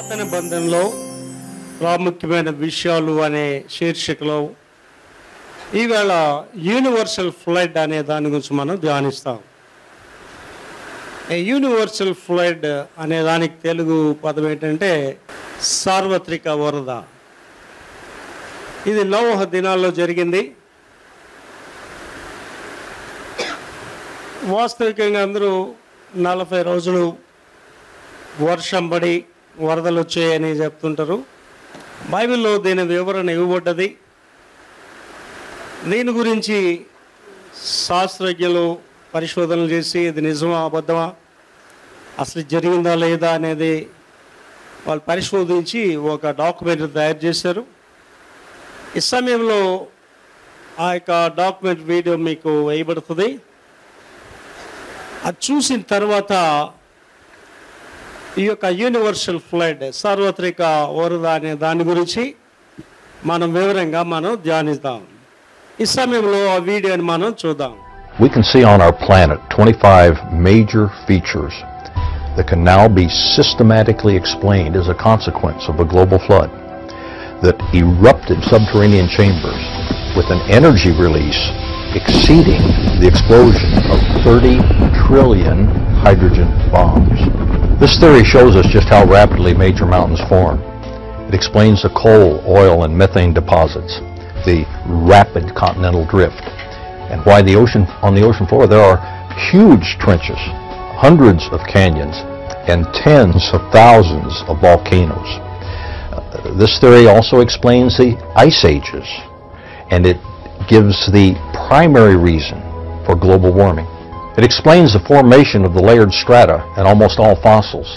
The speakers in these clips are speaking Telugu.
పాత నిబంధనలో ప్రాముఖ్యమైన విషయాలు అనే శీర్షికలో ఈవేళ యూనివర్సల్ ఫ్లడ్ అనే దాని గురించి మనం ధ్యానిస్తాం యూనివర్సల్ ఫ్లడ్ అనే దానికి తెలుగు పదం ఏంటంటే సార్వత్రిక వరద ఇది నోవహ దినాల్లో జరిగింది వాస్తవికంగా అందరూ నలభై రోజులు వర్షం పడి వరదలు వచ్చాయని చెప్తుంటారు బైబిల్లో దీని వివరణ ఇవ్వబడ్డది దీని గురించి శాస్త్రజ్ఞులు పరిశోధనలు చేసి ఇది నిజమా అబద్ధమా అసలు జరిగిందా లేదా అనేది వాళ్ళు పరిశోధించి ఒక డాక్యుమెంట్ తయారు చేశారు ఈ సమయంలో ఆ యొక్క డాక్యుమెంట్ వీడియో మీకు వేయబడుతుంది అది చూసిన తర్వాత ఈ యొక్క యూనివర్సల్ ఫ్లడ్ సార్వత్రిక వరద అనే దాని గురించి మనం వివరంగా మనం ధ్యానిద్దాం ఈ సమయంలో ఆ వీడియోని మనం చూద్దాం We can see on our planet 25 major features that can now be systematically explained as a consequence of a global flood that erupted subterranean chambers with an energy release exceeding the explosion of 30 trillion hydrogen bombs. This theory shows us just how rapidly major mountains form. It explains the coal, oil, and methane deposits, the rapid continental drift, and why the ocean on the ocean floor there are huge trenches, hundreds of canyons, and tens of thousands of volcanoes. Uh, this theory also explains the ice ages, and it gives the primary reason for global warming. It explains the formation of the layered strata in almost all fossils,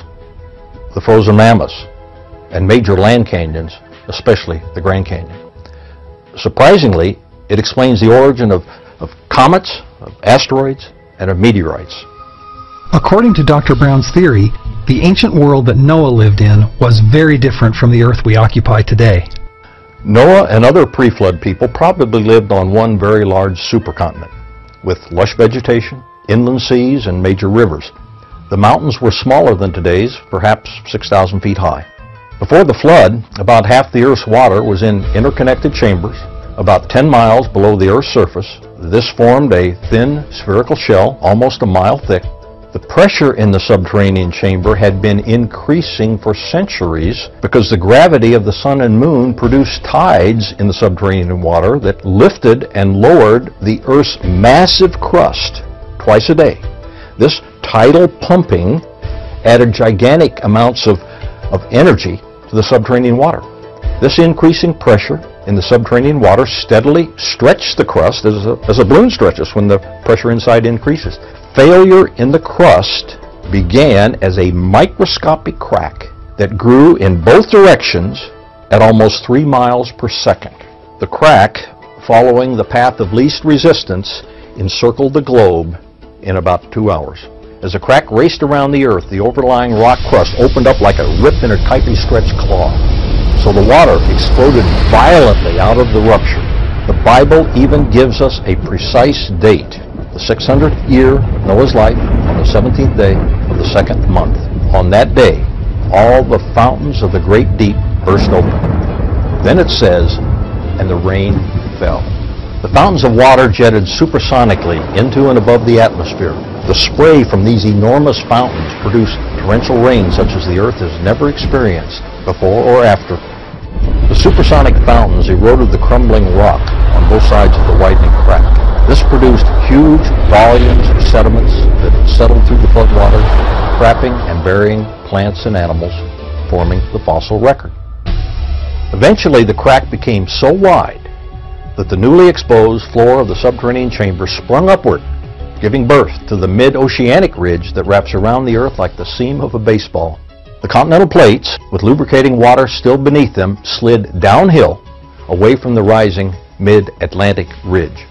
the frozen mammoths, and major land canyons, especially the Grand Canyon. Surprisingly, it explains the origin of, of comets, of asteroids, and of meteorites. According to Dr. Brown's theory, the ancient world that Noah lived in was very different from the earth we occupy today. Noah and other pre-flood people probably lived on one very large supercontinent with lush vegetation, inland seas, and major rivers. The mountains were smaller than today's, perhaps 6,000 feet high. Before the flood, about half the Earth's water was in interconnected chambers, about 10 miles below the Earth's surface. This formed a thin spherical shell, almost a mile thick. The pressure in the subterranean chamber had been increasing for centuries because the gravity of the sun and moon produced tides in the subterranean water that lifted and lowered the Earth's massive crust twice a day. This tidal pumping added gigantic amounts of, of energy to the subterranean water. This increasing pressure in the subterranean water steadily stretched the crust as a, as a balloon stretches when the pressure inside increases. Failure in the crust began as a microscopic crack that grew in both directions at almost three miles per second. The crack, following the path of least resistance, encircled the globe in about two hours. As the crack raced around the earth, the overlying rock crust opened up like a ripped in a tightly stretched claw. So the water exploded violently out of the rupture. The Bible even gives us a precise date, the 600th year of Noah's life, on the 17th day of the second month. On that day, all the fountains of the great deep burst open. Then it says, and the rain fell. The fountains of water jetted supersonically into and above the atmosphere. The spray from these enormous fountains produced torrential rain such as the earth has never experienced before or after. The supersonic fountains eroded the crumbling rock on both sides of the widening crack. This produced huge volumes of sediments that settled through the floodwaters, trapping and burying plants and animals, forming the fossil record. Eventually, the crack became so wide that the newly exposed floor of the subterranean chamber sprung upward, giving birth to the mid-oceanic ridge that wraps around the Earth like the seam of a baseball. The continental plates, with lubricating water still beneath them, slid downhill away from the rising mid-Atlantic ridge.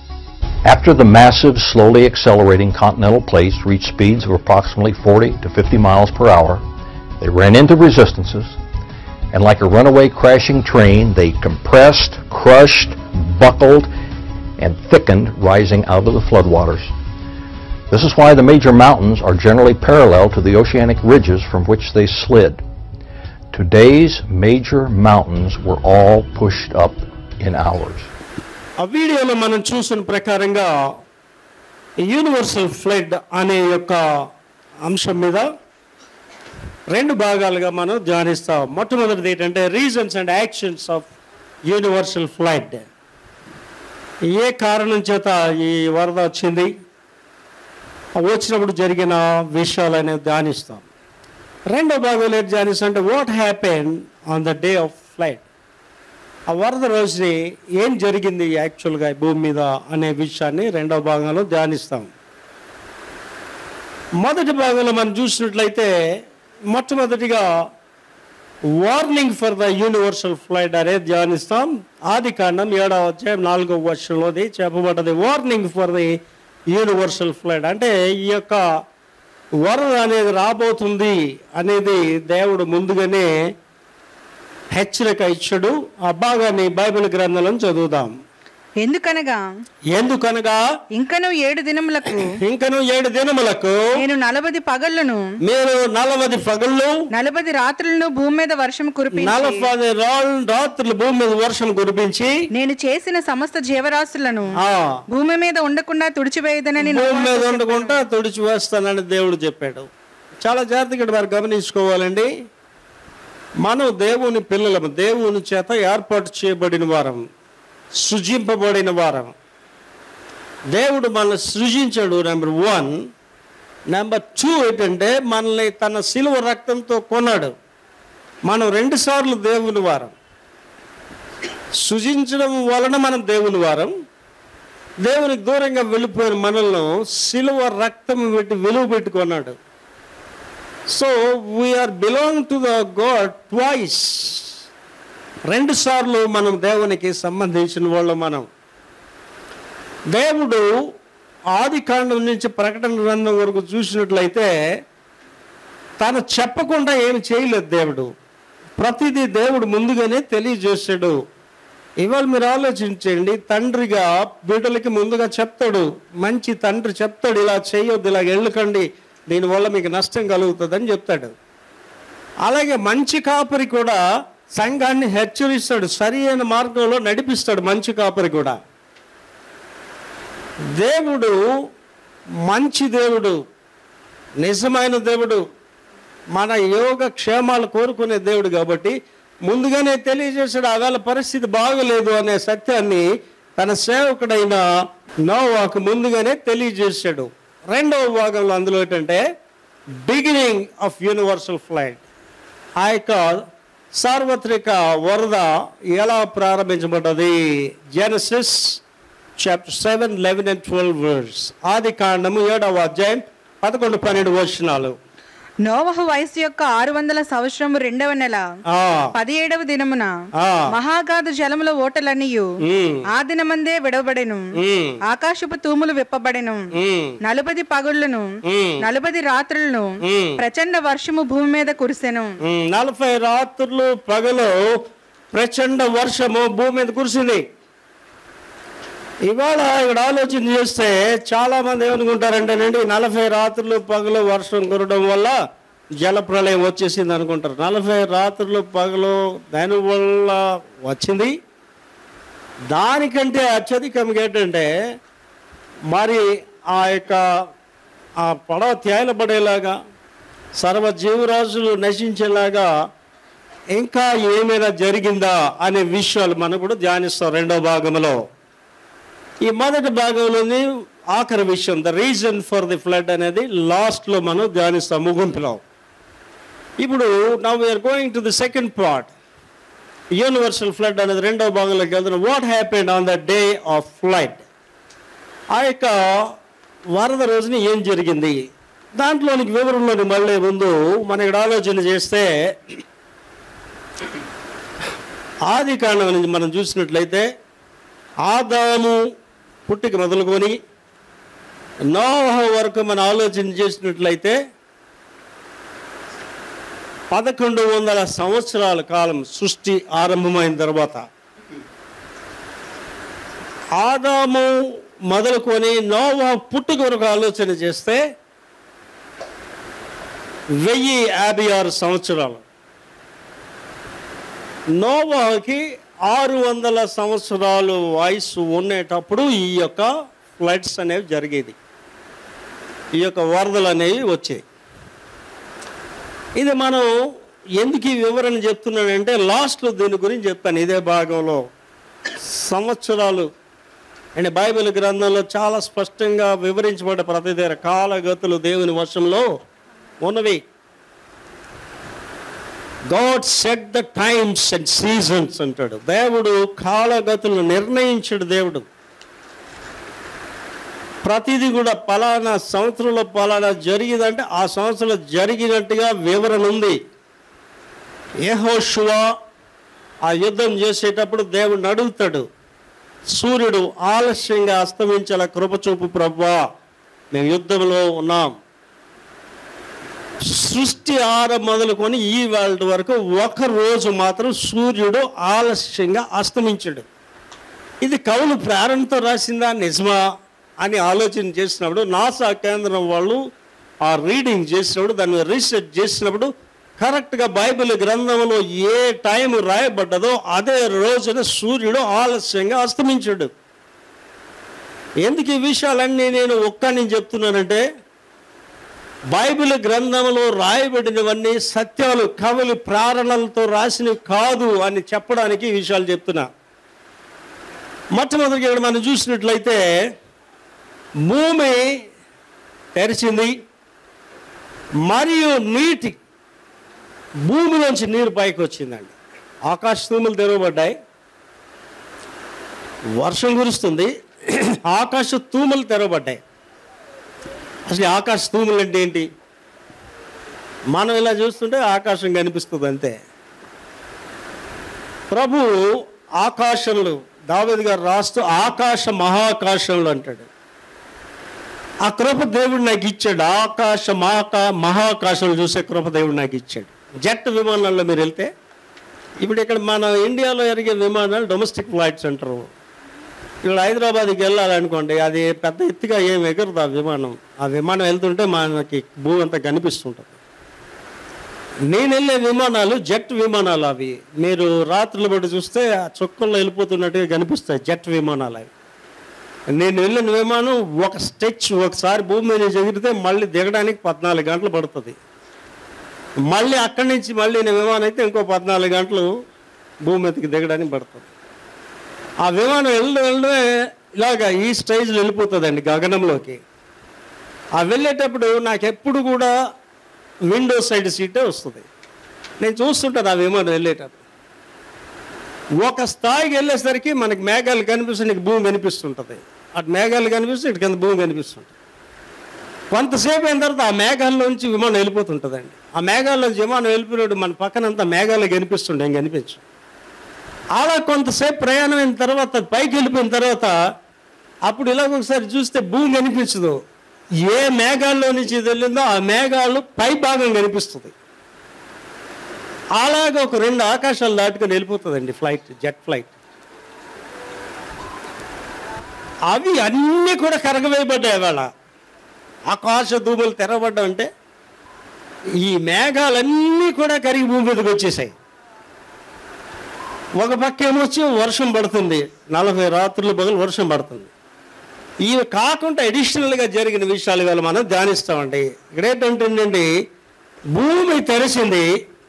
After the massive, slowly accelerating continental plates reached speeds of approximately 40 to 50 miles per hour, they ran into resistances, and like a runaway crashing train, they compressed, crushed, buckled, and thickened rising out of the floodwaters. This is why the major mountains are generally parallel to the oceanic ridges from which they slid. today's major mountains were all pushed up in hours. ఆ వీడియోలో మనం చూసిన ప్రకారంగా యూనివర్సల్ ఫ్లడ్ అనే యొక్క అంశం మీద రెండు భాగాలుగా మనం ధ్యానిస్తాం మొట్టమొదటిది ఏంటంటే reasons and actions of universal flood ఏ కారణం చేత ఈ వరద వచ్చింది ఆ వచ్చినప్పుడు జరిగిన విషయాలు అనేది ధ్యానిస్తాం రెండో భాగంలో ఏం ధ్యానిస్తాం అంటే what happen on the day of flight ఆ వరద రోజుని ఏం జరిగింది యాక్చువల్గా ఈ భూమి మీద అనే విషయాన్ని రెండవ భాగంలో ధ్యానిస్తాం మొదటి భాగంలో మనం చూసినట్లయితే మొట్టమొదటిగా warning for the universal flight అనేది ధ్యానిస్తాం ఆది కాండం ఏడవ అధ్యాయం నాలుగవ వర్షంలోది చెప్పబడ్డది warning for the universal flight అంటే ఈ యొక్క వరద అనేది రాబోతుంది అనేది దేవుడు ముందుగానే హెచ్చరిక ఇచ్చాడు ఆ భాగాన్ని బైబిల్ గ్రంథంలో చదువుదాం ఎందుకనగా ఎందుకనగా ఇంకను ఏడు దినములకు ఇంకను ఏడు దినములకు నేను నలభై పగళ్లను మీరు నలవది పగళ్ళు నలభై రాత్రులను భూమి మీద వర్షం కురిపించి నలభై రాళ్ళు రాత్రులు భూమి మీద వర్షం కురిపించి నేను చేసిన సమస్త జీవరాశులను ఆ భూమి మీద ఉండకుండా తుడిచివేయదనని భూమి మీద ఉండకుండా తుడిచి వేస్తానని దేవుడు చెప్పాడు చాలా జాగ్రత్తగా ఇక్కడ మరి గమనించుకోవాలండి మనం దేవుని పిల్లలము దేవుని చేత ఏర్పాటు చేయబడిన వారం సృజింపబడిన వారం దేవుడు మనల్ని సృజించాడు నెంబర్ వన్ నెంబర్ టూ ఏంటంటే మనల్ని తన సిలువ రక్తంతో కొన్నాడు మనం రెండు సార్లు దేవుని వారం సృజించడం వలన మనం దేవుని వారం దేవునికి దూరంగా వెళ్ళిపోయిన మనల్ని సిలువ రక్తం పెట్టి విలువ పెట్టుకున్నాడు so we are belong to the God twice రెండు సార్లు మనం దేవునికి సంబంధించిన వాళ్ళు మనం దేవుడు ఆది కాండం నుంచి ప్రకటన గ్రంథం వరకు చూసినట్లయితే తను చెప్పకుండా ఏమి చేయలేదు దేవుడు ప్రతిదీ దేవుడు ముందుగానే తెలియజేశాడు ఇవాళ మీరు ఆలోచించండి తండ్రిగా బిడ్డలకి ముందుగా చెప్తాడు మంచి తండ్రి చెప్తాడు ఇలా చేయొద్దు ఇలా వెళ్ళకండి దీనివల్ల మీకు నష్టం కలుగుతుందని చెప్తాడు అలాగే మంచి కాపరి కూడా సంఘాన్ని హెచ్చరిస్తాడు సరి అయిన మార్గంలో నడిపిస్తాడు మంచి కాపరి కూడా దేవుడు మంచి దేవుడు నిజమైన దేవుడు మన యోగ క్షేమాలు కోరుకునే దేవుడు కాబట్టి ముందుగానే తెలియజేశాడు ఆవేళ పరిస్థితి బాగలేదు అనే సత్యాన్ని తన సేవకుడైన నోవాకు ముందుగానే తెలియజేశాడు రెండవ భాగంలో అందులో ఏంటంటే బిగినింగ్ ఆఫ్ యూనివర్సల్ ఫ్లైట్ ఆ యొక్క సార్వత్రిక వరద ఎలా ప్రారంభించబడ్డది Genesis chapter seven eleven and twelve words ఆది కాండము ఏడవ అధ్యాయం పదకొండు పన్నెండు వచనాలు నోవహు వయసు యొక్క ఆరు వందల సంవత్సరము రెండవ నెల ఆ, పదిహేడవ దినమున ఆ, మహాగాధ జలముల ఓటలన్నీయు ఉమ్, ఆ దినమందే విడవబడెను ఉమ్, ఆకాశపు తూములు విప్పబడెను ఉమ్, నలుబది పగుళ్లను ఉమ్, నలుబది రాత్రులను ఉమ్. ప్రచండ వర్షము భూమి మీద కురిసెను ఉమ్, నలభై రాత్రులు పగలు ప్రచండ వర్షము భూమి మీద కురిసింది ఇవాళ ఇక్కడ ఆలోచన చేస్తే చాలా మంది ఏమనుకుంటారంటేనండి నలభై రాత్రులు పగలు వర్షం కురడం వల్ల జల ప్రళయం వచ్చేసింది అనుకుంటారు నలభై రాత్రులు పగలు దాని వల్ల వచ్చింది దానికంటే అత్యధికంగా ఏంటంటే మరి ఆ యొక్క ఆ పడవ తేలబడేలాగా సర్వ జీవరాశులు నశించేలాగా ఇంకా ఏమైనా జరిగిందా అనే విషయాలు మనం కూడా ధ్యానిస్తాం రెండో భాగంలో ఈ మొదటి భాగంలోని ఆఖరి విషయం the reason for the flood అనేది లాస్ట్లో మనం ధ్యానిస్తాం ముగింపులో ఇప్పుడు now we are going to the second part universal flood అనేది రెండవ భాగంలోకి వెళ్తున్నాం what happened on the day of flood ఆ యొక్క వరద రోజున ఏం జరిగింది దాంట్లోనికి వివరంలోని మళ్ళీ ముందు మనం ఇక్కడ ఆలోచన చేస్తే ఆది కాండం నుంచి మనం చూసినట్లయితే ఆదాము పుట్టిక మొదలుకొని నోహ వరకు మనం ఆలోచన చేసినట్లయితే పదకొండు వందల సంవత్సరాల కాలం సృష్టి ఆరంభమైన తర్వాత ఆదాము మొదలుకొని నోవా పుట్టుక వరకు ఆలోచన చేస్తే వెయ్యి యాభై ఆరు సంవత్సరాలు నోవాకి ఆరు వందల సంవత్సరాలు వయసు ఉండేటప్పుడు ఈ యొక్క ఫ్లడ్స్ అనేవి జరిగేది ఈ యొక్క వరదలు అనేవి వచ్చాయి ఇది మనం ఎందుకు ఈ వివరణ చెప్తున్నానంటే లాస్ట్లో దీని గురించి చెప్తాను ఇదే భాగంలో సంవత్సరాలు అంటే బైబిల్ గ్రంథంలో చాలా స్పష్టంగా వివరించబడ్డ ప్రతి దగ్గర కాలగతులు దేవుని వశంలో ఉన్నవి God set the times and seasons అంటాడు దేవుడు కాలగతులను నిర్ణయించాడు దేవుడు ప్రతిదీ కూడా పలానా సంవత్సరంలో పలానా జరిగిందంటే ఆ సంవత్సరంలో జరిగినట్టుగా వివరణ ఉంది ఏహోషువా ఆ యుద్ధం చేసేటప్పుడు దేవుడిని అడుగుతాడు సూర్యుడు ఆలస్యంగా అస్తమించేలా కృపచూపు ప్రవ్వా మేము యుద్ధంలో ఉన్నాం సృష్టి ఆర మొదలుకొని ఈ వేళ వరకు ఒక రోజు మాత్రం సూర్యుడు ఆలస్యంగా అస్తమించాడు ఇది కవులు ప్రేరణతో రాసిందా నిజమా అని ఆలోచన చేసినప్పుడు నాసా కేంద్రం వాళ్ళు ఆ రీడింగ్ చేసినప్పుడు దాన్ని రీసెర్చ్ చేసినప్పుడు కరెక్ట్గా బైబిల్ గ్రంథంలో ఏ టైం రాయబడ్డదో అదే రోజున సూర్యుడు ఆలస్యంగా అస్తమించాడు ఎందుకు ఈ విషయాలన్నీ నేను ఒక్కని చెప్తున్నానంటే బైబిల్ గ్రంథంలో రాయబడినవన్నీ సత్యాలు కవులు ప్రారణలతో రాసినవి కాదు అని చెప్పడానికి ఈ విషయాలు చెప్తున్నా మొట్టమొదటిగా ఇక్కడ మనం చూసినట్లయితే భూమి తెరిచింది మరియు నీటి భూమిలోంచి నీరు పైకి వచ్చిందండి ఆకాశ తూములు తెరవబడ్డాయి వర్షం కురుస్తుంది ఆకాశ తూములు తెరవబడ్డాయి అసలు ఈ ఆకాశ తూములు అంటే ఏంటి మనం ఇలా చూస్తుంటే ఆకాశం కనిపిస్తుంది అంతే ప్రభు ఆకాశంలో దావేది గారు రాస్తూ ఆకాశ మహాకాశంలో అంటాడు ఆ కృప దేవుడు నాకు ఇచ్చాడు ఆకాశ మహాకా మహాకాశంలో చూసే కృప దేవుడు నాకు ఇచ్చాడు జెట్ విమానాల్లో మీరు వెళ్తే ఇప్పుడు ఇక్కడ మన ఇండియాలో ఎరిగే విమానాలు డొమెస్టిక్ ఫ్లైట్స్ అంటారు ఇక్కడ హైదరాబాద్కి వెళ్ళాలనుకోండి అది పెద్ద ఎత్తుగా ఏం ఎగరదు ఆ విమానం ఆ విమానం వెళ్తుంటే మనకి భూమి అంతా కనిపిస్తుంటుంది నేను వెళ్ళే విమానాలు జెట్ విమానాలు అవి మీరు రాత్రులు బట్టి చూస్తే ఆ చుక్కల్లో వెళ్ళిపోతున్నట్టుగా కనిపిస్తాయి జెట్ విమానాలు అవి నేను వెళ్ళిన విమానం ఒక స్టెచ్ ఒకసారి భూమి మీద నుంచి ఎగిరితే మళ్ళీ దిగడానికి పద్నాలుగు గంటలు పడుతుంది మళ్ళీ అక్కడి నుంచి మళ్ళీ నేను విమానం అయితే ఇంకో పద్నాలుగు గంటలు భూమి మీదకి దిగడానికి పడుతుంది ఆ విమానం వెళ్ళడం వెళ్ళడమే ఇలాగ ఈ స్టేజ్లో వెళ్ళిపోతుందండి గగనంలోకి ఆ వెళ్ళేటప్పుడు నాకు ఎప్పుడు కూడా విండో సైడ్ సీటే వస్తుంది నేను చూస్తుంటాను ఆ విమానం వెళ్ళేటప్పుడు ఒక స్థాయికి వెళ్ళేసరికి మనకి మేఘాలు కనిపిస్తుంది నీకు భూమి కనిపిస్తుంటుంది అటు మేఘాలు కనిపిస్తే ఇటు కింద భూమి కనిపిస్తుంటుంది కొంతసేపు అయిన తర్వాత ఆ మేఘాల్లోంచి విమానం వెళ్ళిపోతుంటుందండి ఆ మేఘాల్లోంచి విమానం వెళ్ళిపోయినప్పుడు మన పక్కనంతా మేఘాలు కనిపిస్తుండే ఏం కనిపించు అలా కొంతసేపు ప్రయాణం అయిన తర్వాత పైకి వెళ్ళిపోయిన తర్వాత అప్పుడు ఇలాగ ఒకసారి చూస్తే భూమి కనిపించదు ఏ మేఘాల్లో నుంచి ఇది వెళ్ళిందో ఆ మేఘాలు పై భాగం కనిపిస్తుంది అలాగ ఒక రెండు ఆకాశాలు దాటుకొని వెళ్ళిపోతుందండి ఫ్లైట్ జెట్ ఫ్లైట్ అవి అన్నీ కూడా కరగవేయబడ్డాయి వాళ్ళ ఆకాశ దూములు తెరవబడ్డం అంటే ఈ మేఘాలన్నీ కూడా కరిగి భూమి మీదకి వచ్చేసాయి ఒక పక్క ఏమొచ్చి వర్షం పడుతుంది నలభై రాత్రులు పగలు వర్షం పడుతుంది ఇవి కాకుండా అడిషనల్గా జరిగిన విషయాలు ఇవాళ మనం ధ్యానిస్తామండి ఇక్కడ ఏంటంటేనండి భూమి తెరిచింది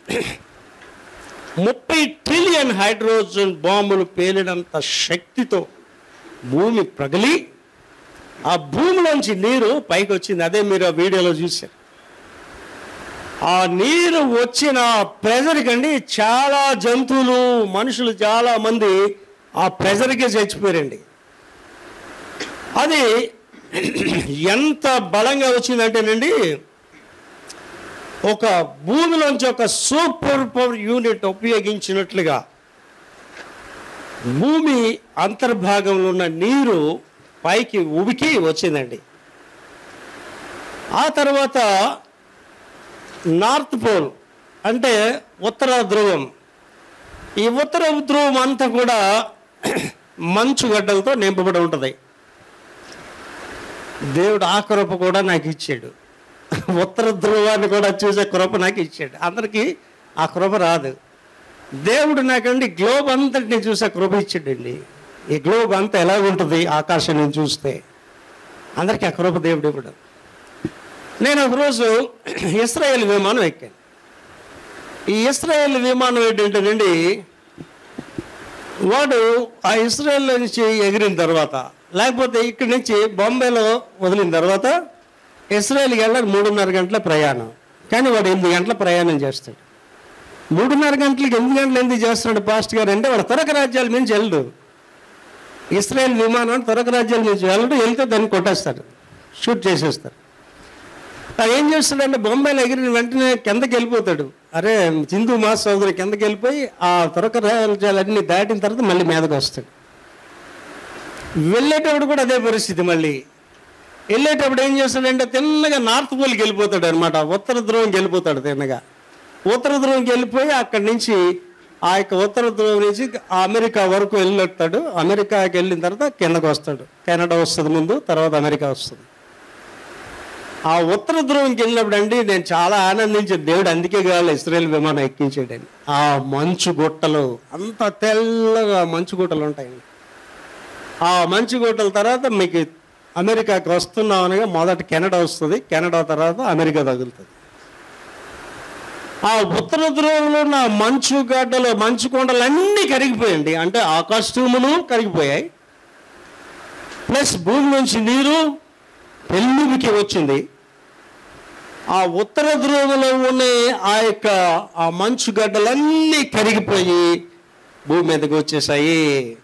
ముప్పై ట్రిలియన్ హైడ్రోజన్ బాంబులు పేలినంత శక్తితో భూమి ప్రగలి ఆ భూమిలోంచి నీరు పైకి వచ్చింది అదే మీరు ఆ వీడియోలో చూశారు ఆ నీరు వచ్చిన ప్రెజర్కి అండి చాలా జంతువులు మనుషులు చాలా మంది ఆ ప్రెజర్కే చచ్చిపోయారండి అది ఎంత బలంగా వచ్చిందంటేనండి ఒక భూమిలోంచి ఒక సూపర్ పవర్ యూనిట్ ఉపయోగించినట్లుగా భూమి అంతర్భాగంలో ఉన్న నీరు పైకి ఉబికి వచ్చిందండి ఆ తర్వాత నార్త్ పోల్ అంటే ఉత్తర ధ్రువం ఈ ఉత్తర ధ్రువం అంతా కూడా మంచు గడ్డలతో నింపబడి ఉంటుంది దేవుడు ఆ కృప కూడా నాకు ఇచ్చాడు ఉత్తర ధ్రువాన్ని కూడా చూసే కృప నాకు ఇచ్చాడు అందరికీ ఆ కృప రాదు దేవుడు నాకండి గ్లోబ్ అంతటిని చూసా కృప ఇచ్చాడండి ఈ గ్లోబ్ అంతా ఎలా ఉంటుంది ఆకాశం నేను చూస్తే అందరికీ ఆ కృప దేవుడు ఇవ్వడం నేను ఒకరోజు ఇస్రాయేల్ విమానం ఎక్కాను ఈ ఇస్రాయేల్ విమానం ఏంటంటేనండి వాడు ఆ ఇస్రాయేల్ నుంచి ఎగిరిన తర్వాత లేకపోతే ఇక్కడి నుంచి బొంబాయిలో వదిలిన తర్వాత ఇస్రాయేల్కి వెళ్ళాలి మూడున్నర గంటల ప్రయాణం కానీ వాడు ఎనిమిది గంటల ప్రయాణం చేస్తాడు మూడున్నర గంటలకి ఎనిమిది గంటలు ఎందుకు చేస్తున్నాడు పాస్ట్ గారు అంటే వాడు తొరక రాజ్యాల నుంచి వెళ్ళడు ఇస్రాయేల్ విమానం తొరక రాజ్యాల నుంచి వెళ్ళడు వెళ్తే దాన్ని కొట్టేస్తాడు షూట్ చేసేస్తారు అది ఏం చేస్తాడంటే బొంబాయిలో ఎగిరిన వెంటనే కిందకి వెళ్ళిపోతాడు అరే హిందూ మా సోదరు కిందకి వెళ్ళిపోయి ఆ తొరక రాజ్యాలన్నీ దాటిన తర్వాత మళ్ళీ మీదకి వస్తాడు వెళ్ళేటప్పుడు కూడా అదే పరిస్థితి మళ్ళీ వెళ్ళేటప్పుడు ఏం చేస్తాడంటే తిన్నగా నార్త్ పోల్కి వెళ్ళిపోతాడు అనమాట ఉత్తర ధ్రువంకి వెళ్ళిపోతాడు తిన్నగా ఉత్తర ధ్రువంకి వెళ్ళిపోయి అక్కడి నుంచి ఆ యొక్క ఉత్తర ధ్రువం నుంచి ఆ అమెరికా వరకు వెళ్ళొస్తాడు అమెరికాకి వెళ్ళిన తర్వాత కిందకు వస్తాడు కెనడా వస్తుంది ముందు తర్వాత అమెరికా వస్తుంది ఆ ఉత్తర ధ్రువంకి వెళ్ళినప్పుడు అండి నేను చాలా ఆనందించాను దేవుడు అందుకే కావాలి ఇస్రాయేల్ విమానం ఎక్కించాడని ఆ మంచు గుట్టలు అంత తెల్లగా మంచు గుట్టలు ఉంటాయండి ఆ మంచు గుట్టల తర్వాత మీకు అమెరికాకి వస్తున్నాం అనగా మొదట కెనడా వస్తుంది కెనడా తర్వాత అమెరికా తగులుతుంది ఆ ఉత్తర ధ్రువంలో ఉన్న మంచు గడ్డలు మంచు కొండలు అన్నీ కరిగిపోయండి అంటే ఆకాశములు కరిగిపోయాయి ప్లస్ భూమి నుంచి నీరు పెళ్ళుకి వచ్చింది ఆ ఉత్తర ధ్రువంలో ఉన్న ఆ యొక్క ఆ మంచు గడ్డలన్నీ కరిగిపోయి భూమి మీదకి వచ్చేసాయి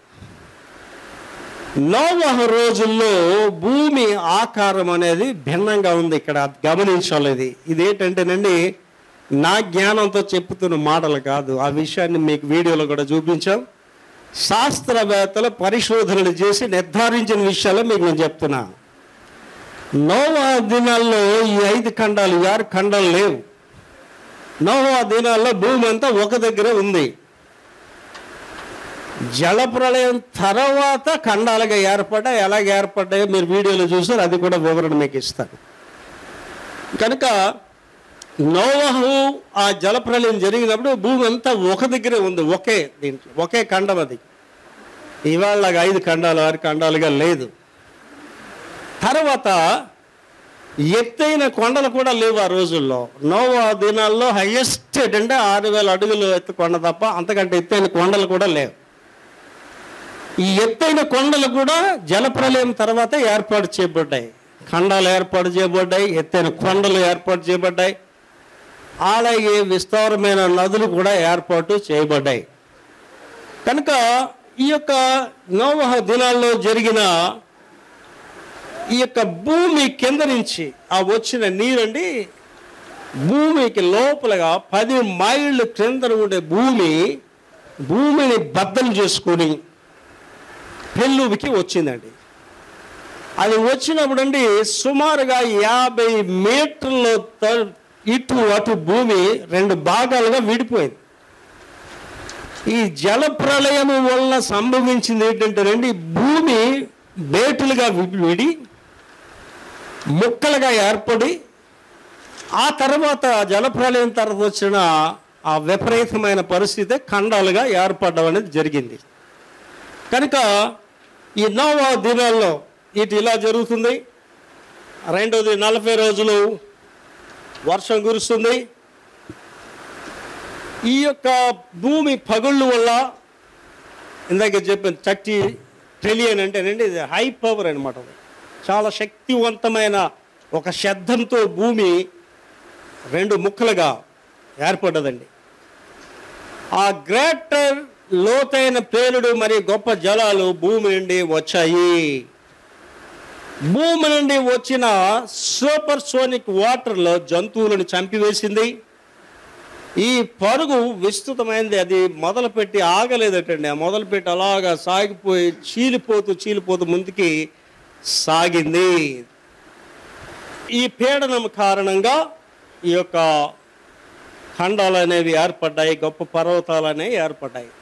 నోవహ రోజుల్లో భూమి ఆకారం అనేది భిన్నంగా ఉంది ఇక్కడ గమనించాలి ఇది ఇదేంటంటేనండి నా జ్ఞానంతో చెప్పుతున్న మాటలు కాదు ఆ విషయాన్ని మీకు వీడియోలో కూడా చూపించాం శాస్త్రవేత్తలు పరిశోధనలు చేసి నిర్ధారించిన విషయాలు మీకు నేను చెప్తున్నా నోవా దినాల్లో ఈ ఐదు ఖండాలు ఈ ఆరు ఖండాలు లేవు నోవా దినాల్లో భూమి అంతా ఒక దగ్గరే ఉంది జలప్రళయం తర్వాత ఖండాలుగా ఏర్పడ్డా ఎలాగ ఏర్పడ్డాయో మీరు వీడియోలో చూసారు అది కూడా వివరణ మీకు ఇస్తాను కనుక నోవహు ఆ జలప్రళయం జరిగినప్పుడు భూమి అంతా ఒక దగ్గరే ఉంది ఒకే దీంట్లో ఒకే ఖండం అది ఇవాళ ఐదు ఖండాలు ఆరు ఖండాలుగా లేదు తర్వాత ఎత్తైన కొండలు కూడా లేవు ఆ రోజుల్లో నోవా దినాల్లో హైయెస్ట్ అంటే ఆరు వేల అడుగులు ఎత్తు కొండ తప్ప అంతకంటే ఎత్తైన కొండలు కూడా లేవు ఈ ఎత్తైన కొండలు కూడా జలప్రలయం తర్వాత ఏర్పాటు చేయబడ్డాయి ఖండాలు ఏర్పాటు చేయబడ్డాయి ఎత్తైన కొండలు ఏర్పాటు చేయబడ్డాయి అలాగే విస్తారమైన నదులు కూడా ఏర్పాటు చేయబడ్డాయి కనుక ఈ యొక్క నోవహ దినాల్లో జరిగిన ఈ యొక్క భూమి కింద నుంచి ఆ వచ్చిన నీరండి భూమికి లోపలగా పది మైళ్ళు క్రింద ఉండే భూమి భూమిని బద్దలు చేసుకొని పెళ్ళుకి వచ్చిందండి అది వచ్చినప్పుడు అండి సుమారుగా యాభై మీటర్ల త- ఇటు అటు భూమి రెండు భాగాలుగా విడిపోయింది ఈ జల ప్రళయం వల్ల సంభవించింది ఏంటంటేనండి భూమి బేటులుగా వి- విడి ముక్కలుగా ఏర్పడి ఆ తర్వాత జలప్రలయం తర్వాత వచ్చిన ఆ విపరీతమైన పరిస్థితి ఖండాలుగా ఏర్పడడం అనేది జరిగింది కనుక ఈ నోవా దినాల్లో ఇటు ఇలా జరుగుతుంది రెండోది నలభై రోజులు వర్షం కురుస్తుంది ఈ యొక్క భూమి పగుళ్ళు వల్ల ఇందాక చెప్పిన థర్టీ ట్రిలియన్ అంటేనండి ఇది హై పవర్ అనమాట చాలా శక్తివంతమైన ఒక శబ్దంతో భూమి రెండు ముక్కలుగా ఏర్పడ్డదండి ఆ గ్రేటర్ లోతైన పేలుడు మరియు గొప్ప జలాలు భూమి నుండి వచ్చాయి భూమి నుండి వచ్చిన సూపర్ సోనిక్ వాటర్లో జంతువులను చంపివేసింది ఈ పరుగు విస్తృతమైనది అది మొదలుపెట్టి ఆగలేదటండి ఆ మొదలుపెట్టి అలాగా సాగిపోయి చీలిపోతూ చీలిపోతూ ముందుకి సాగింది ఈ పీడనం కారణంగా ఈ యొక్క ఖండాలు అనేవి ఏర్పడ్డాయి గొప్ప పర్వతాలు అనేవి ఏర్పడ్డాయి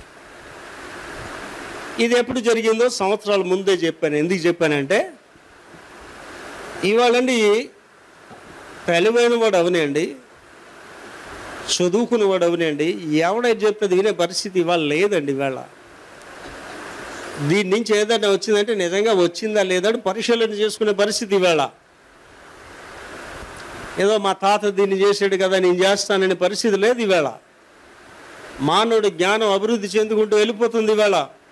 ఇది ఎప్పుడు జరిగిందో సంవత్సరాల ముందే చెప్పాను ఎందుకు చెప్పానంటే ఇవాళండి తెలివైన వాడు అవనండి చదువుకునేవాడు అవునండి ఎవడైతే చెప్తే వినే పరిస్థితి ఇవాళ లేదండి ఇవాళ దీని నుంచి ఏదైనా వచ్చిందంటే నిజంగా వచ్చిందా లేదా అని పరిశీలన చేసుకునే పరిస్థితి ఇవాళ ఏదో మా తాత దీన్ని చేసాడు కదా నేను చేస్తాననే పరిస్థితి లేదు ఇవాళ మానవుడి జ్ఞానం అభివృద్ధి చెందుకుంటూ వెళ్ళిపోతుంది ఇవాళ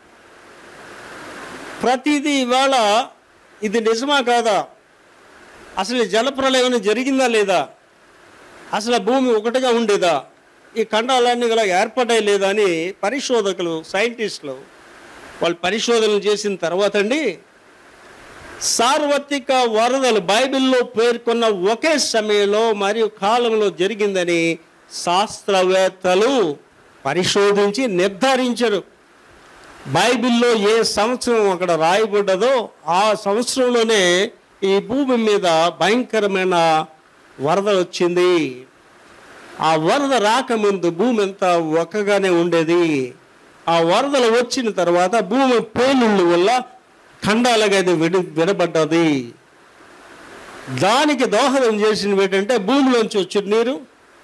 ప్రతిదీ ఇవాళ ఇది నిజమా కాదా అసలు ఈ జలప్రలయం జరిగిందా లేదా అసలు ఆ భూమి ఒకటిగా ఉండేదా ఈ ఖండాలన్నీ ఇలా ఏర్పడ్డాయి లేదా అని పరిశోధకులు సైంటిస్టులు వాళ్ళు పరిశోధనలు చేసిన తర్వాత అండి సార్వత్రిక వరదలు బైబిల్లో పేర్కొన్న ఒకే సమయంలో మరియు కాలంలో జరిగిందని శాస్త్రవేత్తలు పరిశోధించి నిర్ధారించారు బైబిల్లో ఏ సంవత్సరం అక్కడ రాయబడ్డదో ఆ సంవత్సరంలోనే ఈ భూమి మీద భయంకరమైన వరద వచ్చింది ఆ వరద రాకముందు భూమి అంతా ఒక్కగానే ఉండేది ఆ వరదలు వచ్చిన తర్వాత భూమి పేలుళ్ళ వల్ల ఖండాలుగా అది విడి విడబడ్డది దానికి దోహదం చేసినవి ఏంటంటే భూమిలోంచి వచ్చిన నీరు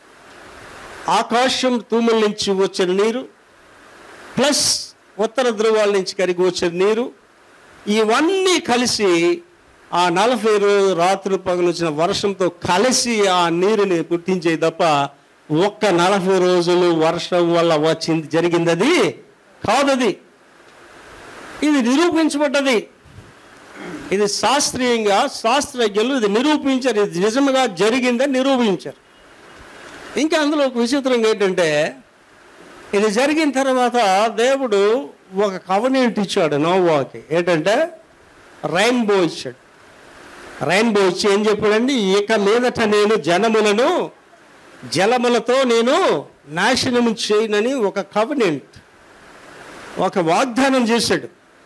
ఆకాశం తూముల నుంచి వచ్చిన నీరు ప్లస్ ఉత్తర ధ్రువాల నుంచి కరిగి వచ్చిన నీరు ఇవన్నీ కలిసి ఆ నలభై రోజు రాత్రులు పగలు వచ్చిన వర్షంతో కలిసి ఆ నీరుని పుట్టించే తప్ప ఒక్క నలభై రోజులు వర్షం వల్ల వచ్చింది జరిగింది అది కాదది ఇది నిరూపించబడ్డది ఇది శాస్త్రీయంగా శాస్త్రజ్ఞులు ఇది నిరూపించారు ఇది నిజంగా జరిగిందని నిరూపించారు ఇంకా అందులో ఒక విచిత్రం ఏంటంటే ఇది జరిగిన తర్వాత దేవుడు ఒక కవనెంట్ ఇచ్చాడు నోవాకి ఏంటంటే రైన్బో ఇచ్చాడు రైన్బో ఇచ్చి ఏం చెప్పాడండి ఇక మీదట నేను జనములను జలములతో నేను నాశనం చేయనని ఒక కవనెంట్ ఒక వాగ్దానం చేశాడు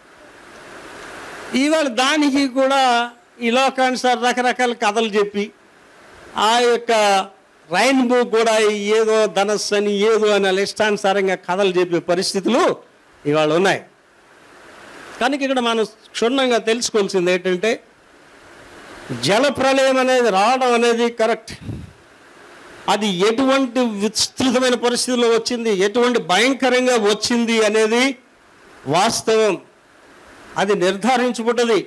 ఇవాళ దానికి కూడా ఈ లోకానుసారి రకరకాల కథలు చెప్పి ఆ యొక్క రైన్బో కూడా ఏదో ధనస్సు అని ఏదో అని వాళ్ళ ఇష్టానుసారంగా కథలు చెప్పే పరిస్థితులు ఇవాళ ఉన్నాయి కనుక ఇక్కడ మనం క్షుణ్ణంగా తెలుసుకోవాల్సింది ఏంటంటే జల ప్రళయం అనేది రావడం అనేది కరెక్ట్ అది ఎటువంటి విస్తృతమైన పరిస్థితుల్లో వచ్చింది ఎటువంటి భయంకరంగా వచ్చింది అనేది వాస్తవం అది నిర్ధారించబడ్డది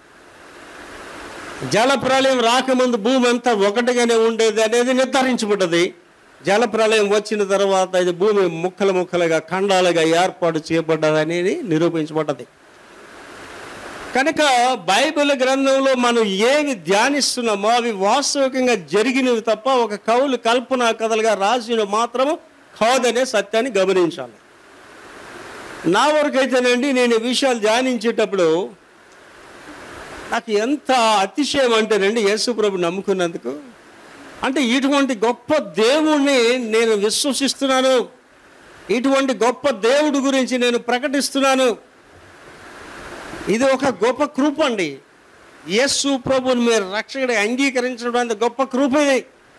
జల ప్రళయం రాకముందు భూమి అంతా ఒకటిగానే ఉండేది అనేది నిర్ధారించబడ్డది జల ప్రళయం వచ్చిన తర్వాత ఇది భూమి ముక్కలు ముక్కలుగా ఖండాలుగా ఏర్పాటు చేయబడ్డది అనేది నిరూపించబడ్డది కనుక బైబిల్ గ్రంథంలో మనం ఏవి ధ్యానిస్తున్నామో అవి వాస్తవికంగా జరిగినవి తప్ప ఒక కవులు కల్పనా కథలుగా రాసిన మాత్రము కాదనే సత్యాన్ని గమనించాలి నా వరకైతేనండి నేను ఈ విషయాలు ధ్యానించేటప్పుడు నాకు ఎంత అతిశయం అంటేనండి యేసుప్రభు నమ్ముకున్నందుకు అంటే ఇటువంటి గొప్ప దేవుణ్ణి నేను విశ్వసిస్తున్నాను ఇటువంటి గొప్ప దేవుడి గురించి నేను ప్రకటిస్తున్నాను ఇది ఒక గొప్ప కృప అండి యేసు ప్రభుని మీరు రక్షకుడి అంగీకరించడం అనేది గొప్ప కృప ఇది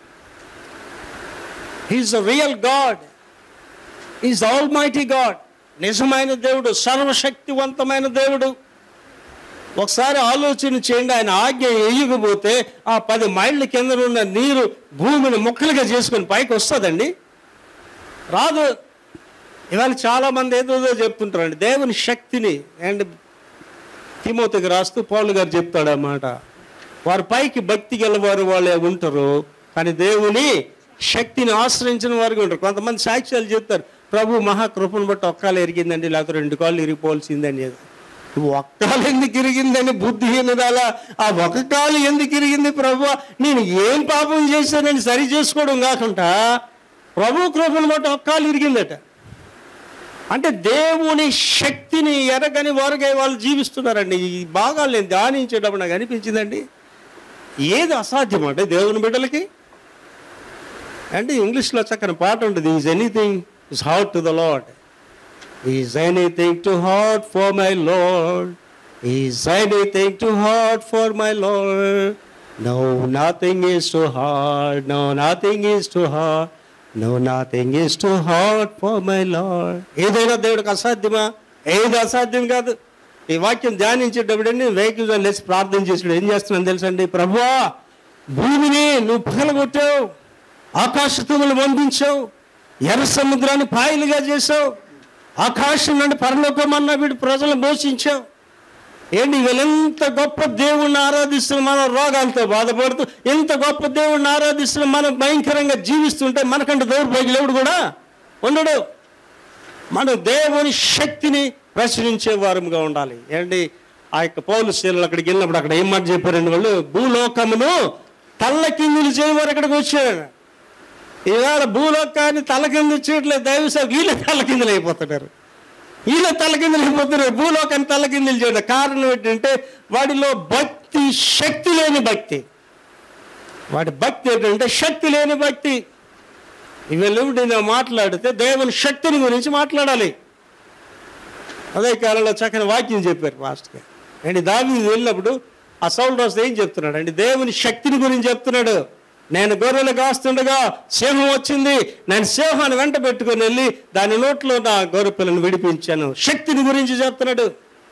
he's real God is almighty God నిజమైన దేవుడు సర్వశక్తివంతమైన దేవుడు ఒకసారి ఆలోచన చేయండి ఆయన ఆజ్ఞ వేయకపోతే ఆ పది మైళ్ళ కింద ఉన్న నీరు భూమిని ముక్కలుగా చేసుకొని పైకి వస్తుందండి రాదు ఇవాళ చాలామంది ఏదో చెప్తుంటారండి దేవుని శక్తిని అండ్ తిమోతికి రాస్తూ పౌలు గారు చెప్తాడు అన్నమాట వారి పైకి భక్తి గలవారు వాళ్ళే ఉంటారు కానీ దేవుని శక్తిని ఆశ్రయించిన వారికి ఉంటారు కొంతమంది సాక్ష్యాలు చెప్తారు ప్రభు మహాకృపను బట్టి ఒక్కలు ఎరిగిందండి లేకపోతే రెండు కాళ్ళు ఇరిగిపోవాల్సిందని ఒక్కలు ఎందుకు ఇరిగిందని బుద్ధిహీనదాల ఆ ఒక కాలు ఎందుకు ఇరిగింది ప్రభు నేను ఏం పాపం చేశానని సరి చేసుకోవడం కాకుండా ప్రభు కృపను బట్టి ఒక్కలు ఇరిగిందట అంటే దేవుని శక్తిని ఎరగని వారుగా వాళ్ళు జీవిస్తున్నారండి ఈ భాగాలు నేను ధ్యానించేటప్పుడు నాకు అనిపించిందండి ఏది అసాధ్యం అంటే దేవుని బిడ్డలకి అంటే ఇంగ్లీష్లో చక్కని పాట ఉంటుంది is anything is hard to the Lord is anything too hard for my Lord is anything too hard for my Lord no nothing is too hard no nothing is too hard no nothing is too hard for my Lord ఏదైనా దేవుడికి అసాధ్యమా ఏది అసాధ్యం కాదు ఈ వాక్యం ధ్యానించేటప్పుడండి వెహికల్ లేచి ప్రార్థన చేసాడు ఏం చేస్తున్నాను తెలుసండి ప్రభువా భూమిని నువ్వు పగలగొట్టావు ఆకాశతుములు పంపించావు ఎర్ర సముద్రాన్ని పాయలుగా చేసావు ఆకాశం నుండి పరలోకమన్న వీడి ప్రజలను పోషించావు ఏంటి వీళ్ళెంత గొప్ప దేవుణ్ణి ఆరాధిస్తున్న మనం రోగాలతో బాధపడుతూ ఎంత గొప్ప దేవుణ్ణి ఆరాధిస్తున్న మనం భయంకరంగా జీవిస్తుంటే మనకంటే దౌర్భాగ్యులు ఎవడు కూడా ఉండడు మనం దేవుని శక్తిని ప్రచురించే వారముగా ఉండాలి ఏంటి ఆ యొక్క పౌలు శీలలు అక్కడికి వెళ్ళినప్పుడు అక్కడ ఏం మాట చెప్పారండి వాళ్ళు భూలోకమును తల్ల కిందులు చేయవారు అక్కడికి వచ్చాడు ఈవేళ భూలోకాన్ని తల కింద చేయట్లేదు దైవ సేవ వీళ్ళే తల కిందలు అయిపోతున్నారు వీళ్ళ తల కిందలు అయిపోతున్నారు భూలోకాన్ని తల కిందలు చేయడం కారణం ఏంటంటే వాడిలో భక్తి శక్తి లేని భక్తి వాడి భక్తి ఏంటంటే శక్తి లేని భక్తి ఇవన్నీ మాట్లాడితే దేవుని శక్తిని గురించి మాట్లాడాలి అదే కాలంలో చక్కని వాక్యం చెప్పారు మాస్టర్ గారు అండి దావి వెళ్ళినప్పుడు ఆ సౌండ్ వస్తే ఏం చెప్తున్నాడు అండి దేవుని శక్తిని గురించి చెప్తున్నాడు నేను గొర్రెలు కాస్తుండగా సింహం వచ్చింది నేను సింహాన్ని వెంట పెట్టుకొని వెళ్ళి దాని నోట్లో నా గొర్రె పిల్లను విడిపించాను శక్తిని గురించి చెప్తున్నాడు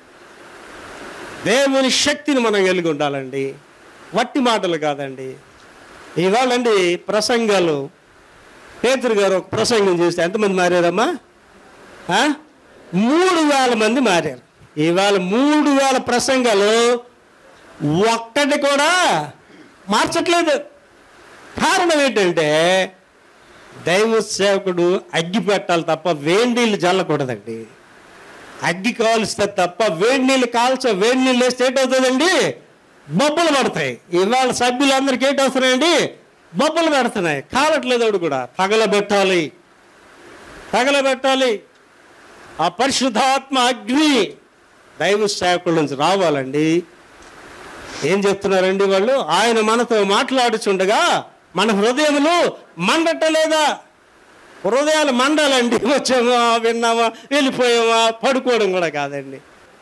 దేవుని శక్తిని మనం కలిగి ఉండాలండి వట్టి మాటలు కాదండి ఇవాళండి ప్రసంగాలు పేతురు గారు ఒక ప్రసంగం చేస్తే ఎంతమంది మారారమ్మా ఆ? మూడు వేల మంది మారారు ఇవాళ మూడు వేల ప్రసంగాలు ఒక్కటి కూడా మార్చట్లేదు కారణం ఏంటంటే దైవ సేవకుడు అగ్గి పెట్టాలి తప్ప వేడి నీళ్ళు చల్లకూడదండి అగ్గి కాలుస్తే తప్ప వేడి నీళ్ళు కాల్చ వేడి నీళ్ళు వేస్తే ఏంటవుతుందండి బొబ్బలు పడతాయి ఇవాళ సభ్యులందరికీ ఏంటవుతున్నాయండి బొబ్బలు పెడుతున్నాయి కాలట్లేదు అవి కూడా తగలబెట్టాలి తగలబెట్టాలి ఆ పరిశుద్ధాత్మ అగ్ని దైవ సేవకుల నుంచి రావాలండి ఏం చెప్తున్నారండి వాళ్ళు ఆయన మనతో మాట్లాడుచుండగా మన హృదయములు మండటలేదా హృదయాలు మండాలండి వచ్చామా విన్నామా వెళ్ళిపోయామా పడుకోవడం కూడా కాదండి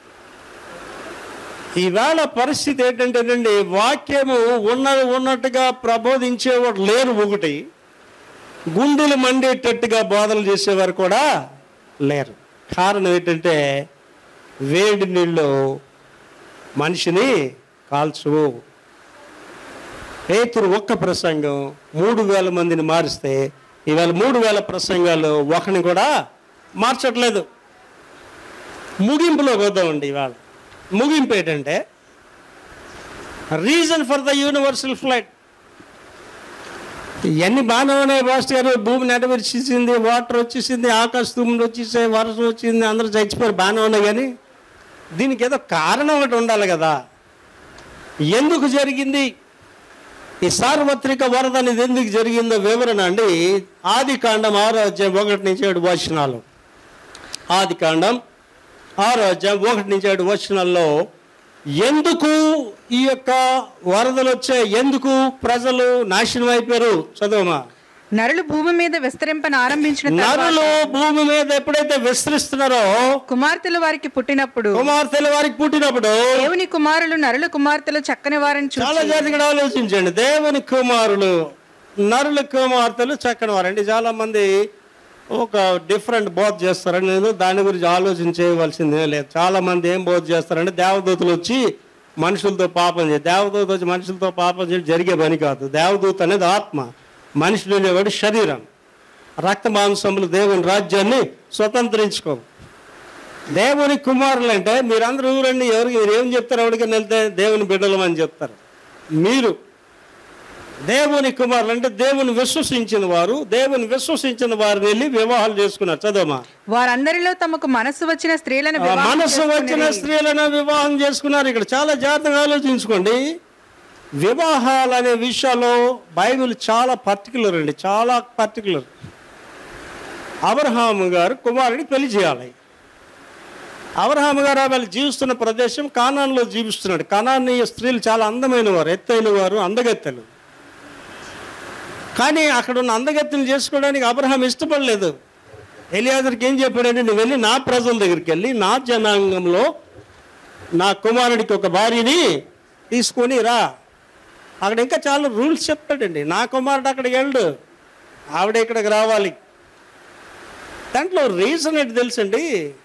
ఈవేళ పరిస్థితి ఏంటంటేనండి వాక్యము ఉన్నది ఉన్నట్టుగా ప్రబోధించేవాడు లేరు ఒకటి గుండెలు మండేటట్టుగా బోధనలు చేసేవారు కూడా లేరు కారణం ఏంటంటే వేడి నీళ్ళు మనిషిని కాల్చు పేతురు ఒక్క ప్రసంగం మూడు వేల మందిని మారిస్తే ఇవాళ మూడు వేల ప్రసంగాలు ఒకని కూడా మార్చట్లేదు ముగింపులోకి వద్దామండి ఇవాళ ముగింపు ఏంటంటే reason for the universal flood ఇవన్నీ బాగానే ఉన్నాయి బాస్ట్ గారు భూమి నెటవిరిచేసింది వాటర్ వచ్చేసింది ఆకాశ తుమ్ములు వచ్చేసాయి వర్షం వచ్చింది అందరూ చచ్చిపోయారు బాగానే ఉన్నాయి కానీ దీనికి ఏదో కారణం ఒకటి ఉండాలి కదా ఎందుకు జరిగింది ఈ సార్వత్రిక వరద అనేది ఎందుకు జరిగిందో వివరణ అండి ఆది కాండం ఆరో అధ్యాయం ఒకటి నుంచి ఏడు వచనాలు ఆది కాండం ఆరో అధ్యాయం ఒకటి నుంచి ఏడు వచనాల్లో ఎందుకు ఈ యొక్క వరదలు వచ్చాయి ఎందుకు ప్రజలు నాశనం అయిపోయారు చదవమా నరులు భూమి మీద విస్తరింపన ఆరంభించిన నరులు తర్వాత భూమి మీద ఎప్పుడైతే విస్తరిస్తున్నారో కుమార్తెలు వారికి పుట్టినప్పుడు కుమార్తెల వారికి పుట్టినప్పుడు దేవుని కుమారులు నరుల కుమార్తెలు చక్కని వారిని చాలా చూసి జాతికి ఆలోచించండి దేవుని కుమారులు నరుల కుమార్తెలు చక్కని వారండి చాలా మంది ఒక డిఫరెంట్ బోధ చేస్తారని నేను దాని గురించి ఆలోచన చేయవలసిందే లేదు చాలా మంది ఏం బోధ చేస్తారంటే దేవదూతలు వచ్చి మనుషులతో పాపం చేయ దేవదూత వచ్చి మనుషులతో పాపం చేయడం జరిగే పని కాదు దేవదూత అనేది ఆత్మ మనుషులు అనేవాడు శరీరం రక్త మాంసములు దేవుని రాజ్యాన్ని స్వతంత్రించుకో దేవుని కుమారులు అంటే మీరందరూ ఊరండి ఎవరికి మీరు ఏం చెప్తారు ఎవరికైనా వెళ్తే దేవుని బిడ్డలం అని చెప్తారు మీరు దేవుని కుమారులు అంటే దేవుని విశ్వసించిన వారు దేవుని విశ్వసించిన వారిని వెళ్ళి వివాహాలు చేసుకున్నారు చదవమా వారందరిలో తమకు మనస్సు వచ్చిన స్త్రీలను ఆ వివాహం మనస్సు వచ్చిన చేసుకొనిరి. స్త్రీలను వివాహం చేసుకున్నారు ఇక్కడ చాలా జాగ్రత్తగా ఆలోచించుకోండి వివాహాలు అనే విషయాల్లో బైబిల్ చాలా పర్టికులర్ అండి చాలా పర్టికులర్ అబ్రహాము గారు కుమారుడిని పెళ్లి చేయాలి అబ్రహాము గారు వాళ్ళు జీవిస్తున్న ప్రదేశం కానాన్లో జీవిస్తున్నాడు కానానీయ స్త్రీలు చాలా అందమైన వారు ఎత్తైన వారు అందగత్తెలు కానీ అక్కడ ఉన్న అందగత్తెలు చేసుకోవడానికి అబ్రహాం ఇష్టపడలేదు ఎలియాజర్కి ఏం చెప్పాడంటే నువ్వు వెళ్ళి నా ప్రజల దగ్గరికి వెళ్ళి నా జనాంగంలో నా కుమారుడికి ఒక భార్యని తీసుకొని రా అక్కడ ఇంకా చాలా రూల్స్ చెప్తాడండి నా కుమారుడు అక్కడికి వెళ్ళు ఆవిడ ఇక్కడికి రావాలి దాంట్లో రీజన్ ఏంటి తెలుసండి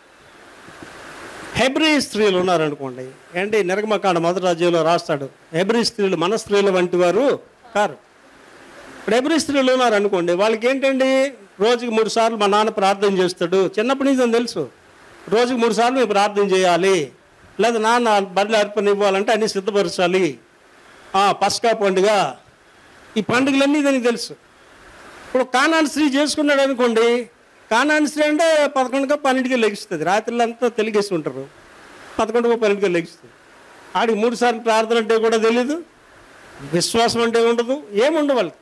హెబ్రీ స్త్రీలు ఉన్నారనుకోండి ఏంటి నిర్గమకాండ మొదటి రాజ్యంలో రాస్తాడు హెబ్రీ స్త్రీలు మన స్త్రీలు వంటి వారు కారు ఇప్పుడు ఎవరి స్త్రీలు ఉన్నారు అనుకోండి వాళ్ళకి ఏంటండి రోజుకి మూడు సార్లు మా నాన్న ప్రార్థన చేస్తాడు చిన్నప్పటి నుంచి నాకు తెలుసు రోజుకి మూడు సార్లు మేము ప్రార్థన చేయాలి లేదా నాన్న బర్రెలు అర్పణ ఇవ్వాలంటే అన్నీ సిద్ధపరచాలి ఆ, పస్కా పండుగ ఈ పండుగలన్నీ దానికి తెలుసు ఇప్పుడు కానాన్ స్త్రీ చేసుకున్నాడు అనుకోండి కానాన్ స్త్రీ అంటే పదకొండుగా పన్నెండుగా లెగిస్తుంది రాత్రులంతా తెలిగేసి ఉంటారు పదకొండుగా పన్నెండుగా లెగిస్తుంది ఆడికి మూడు సార్లు ప్రార్థన అంటే కూడా తెలీదు విశ్వాసం అంటే ఉండదు ఏముండవు వాళ్ళకి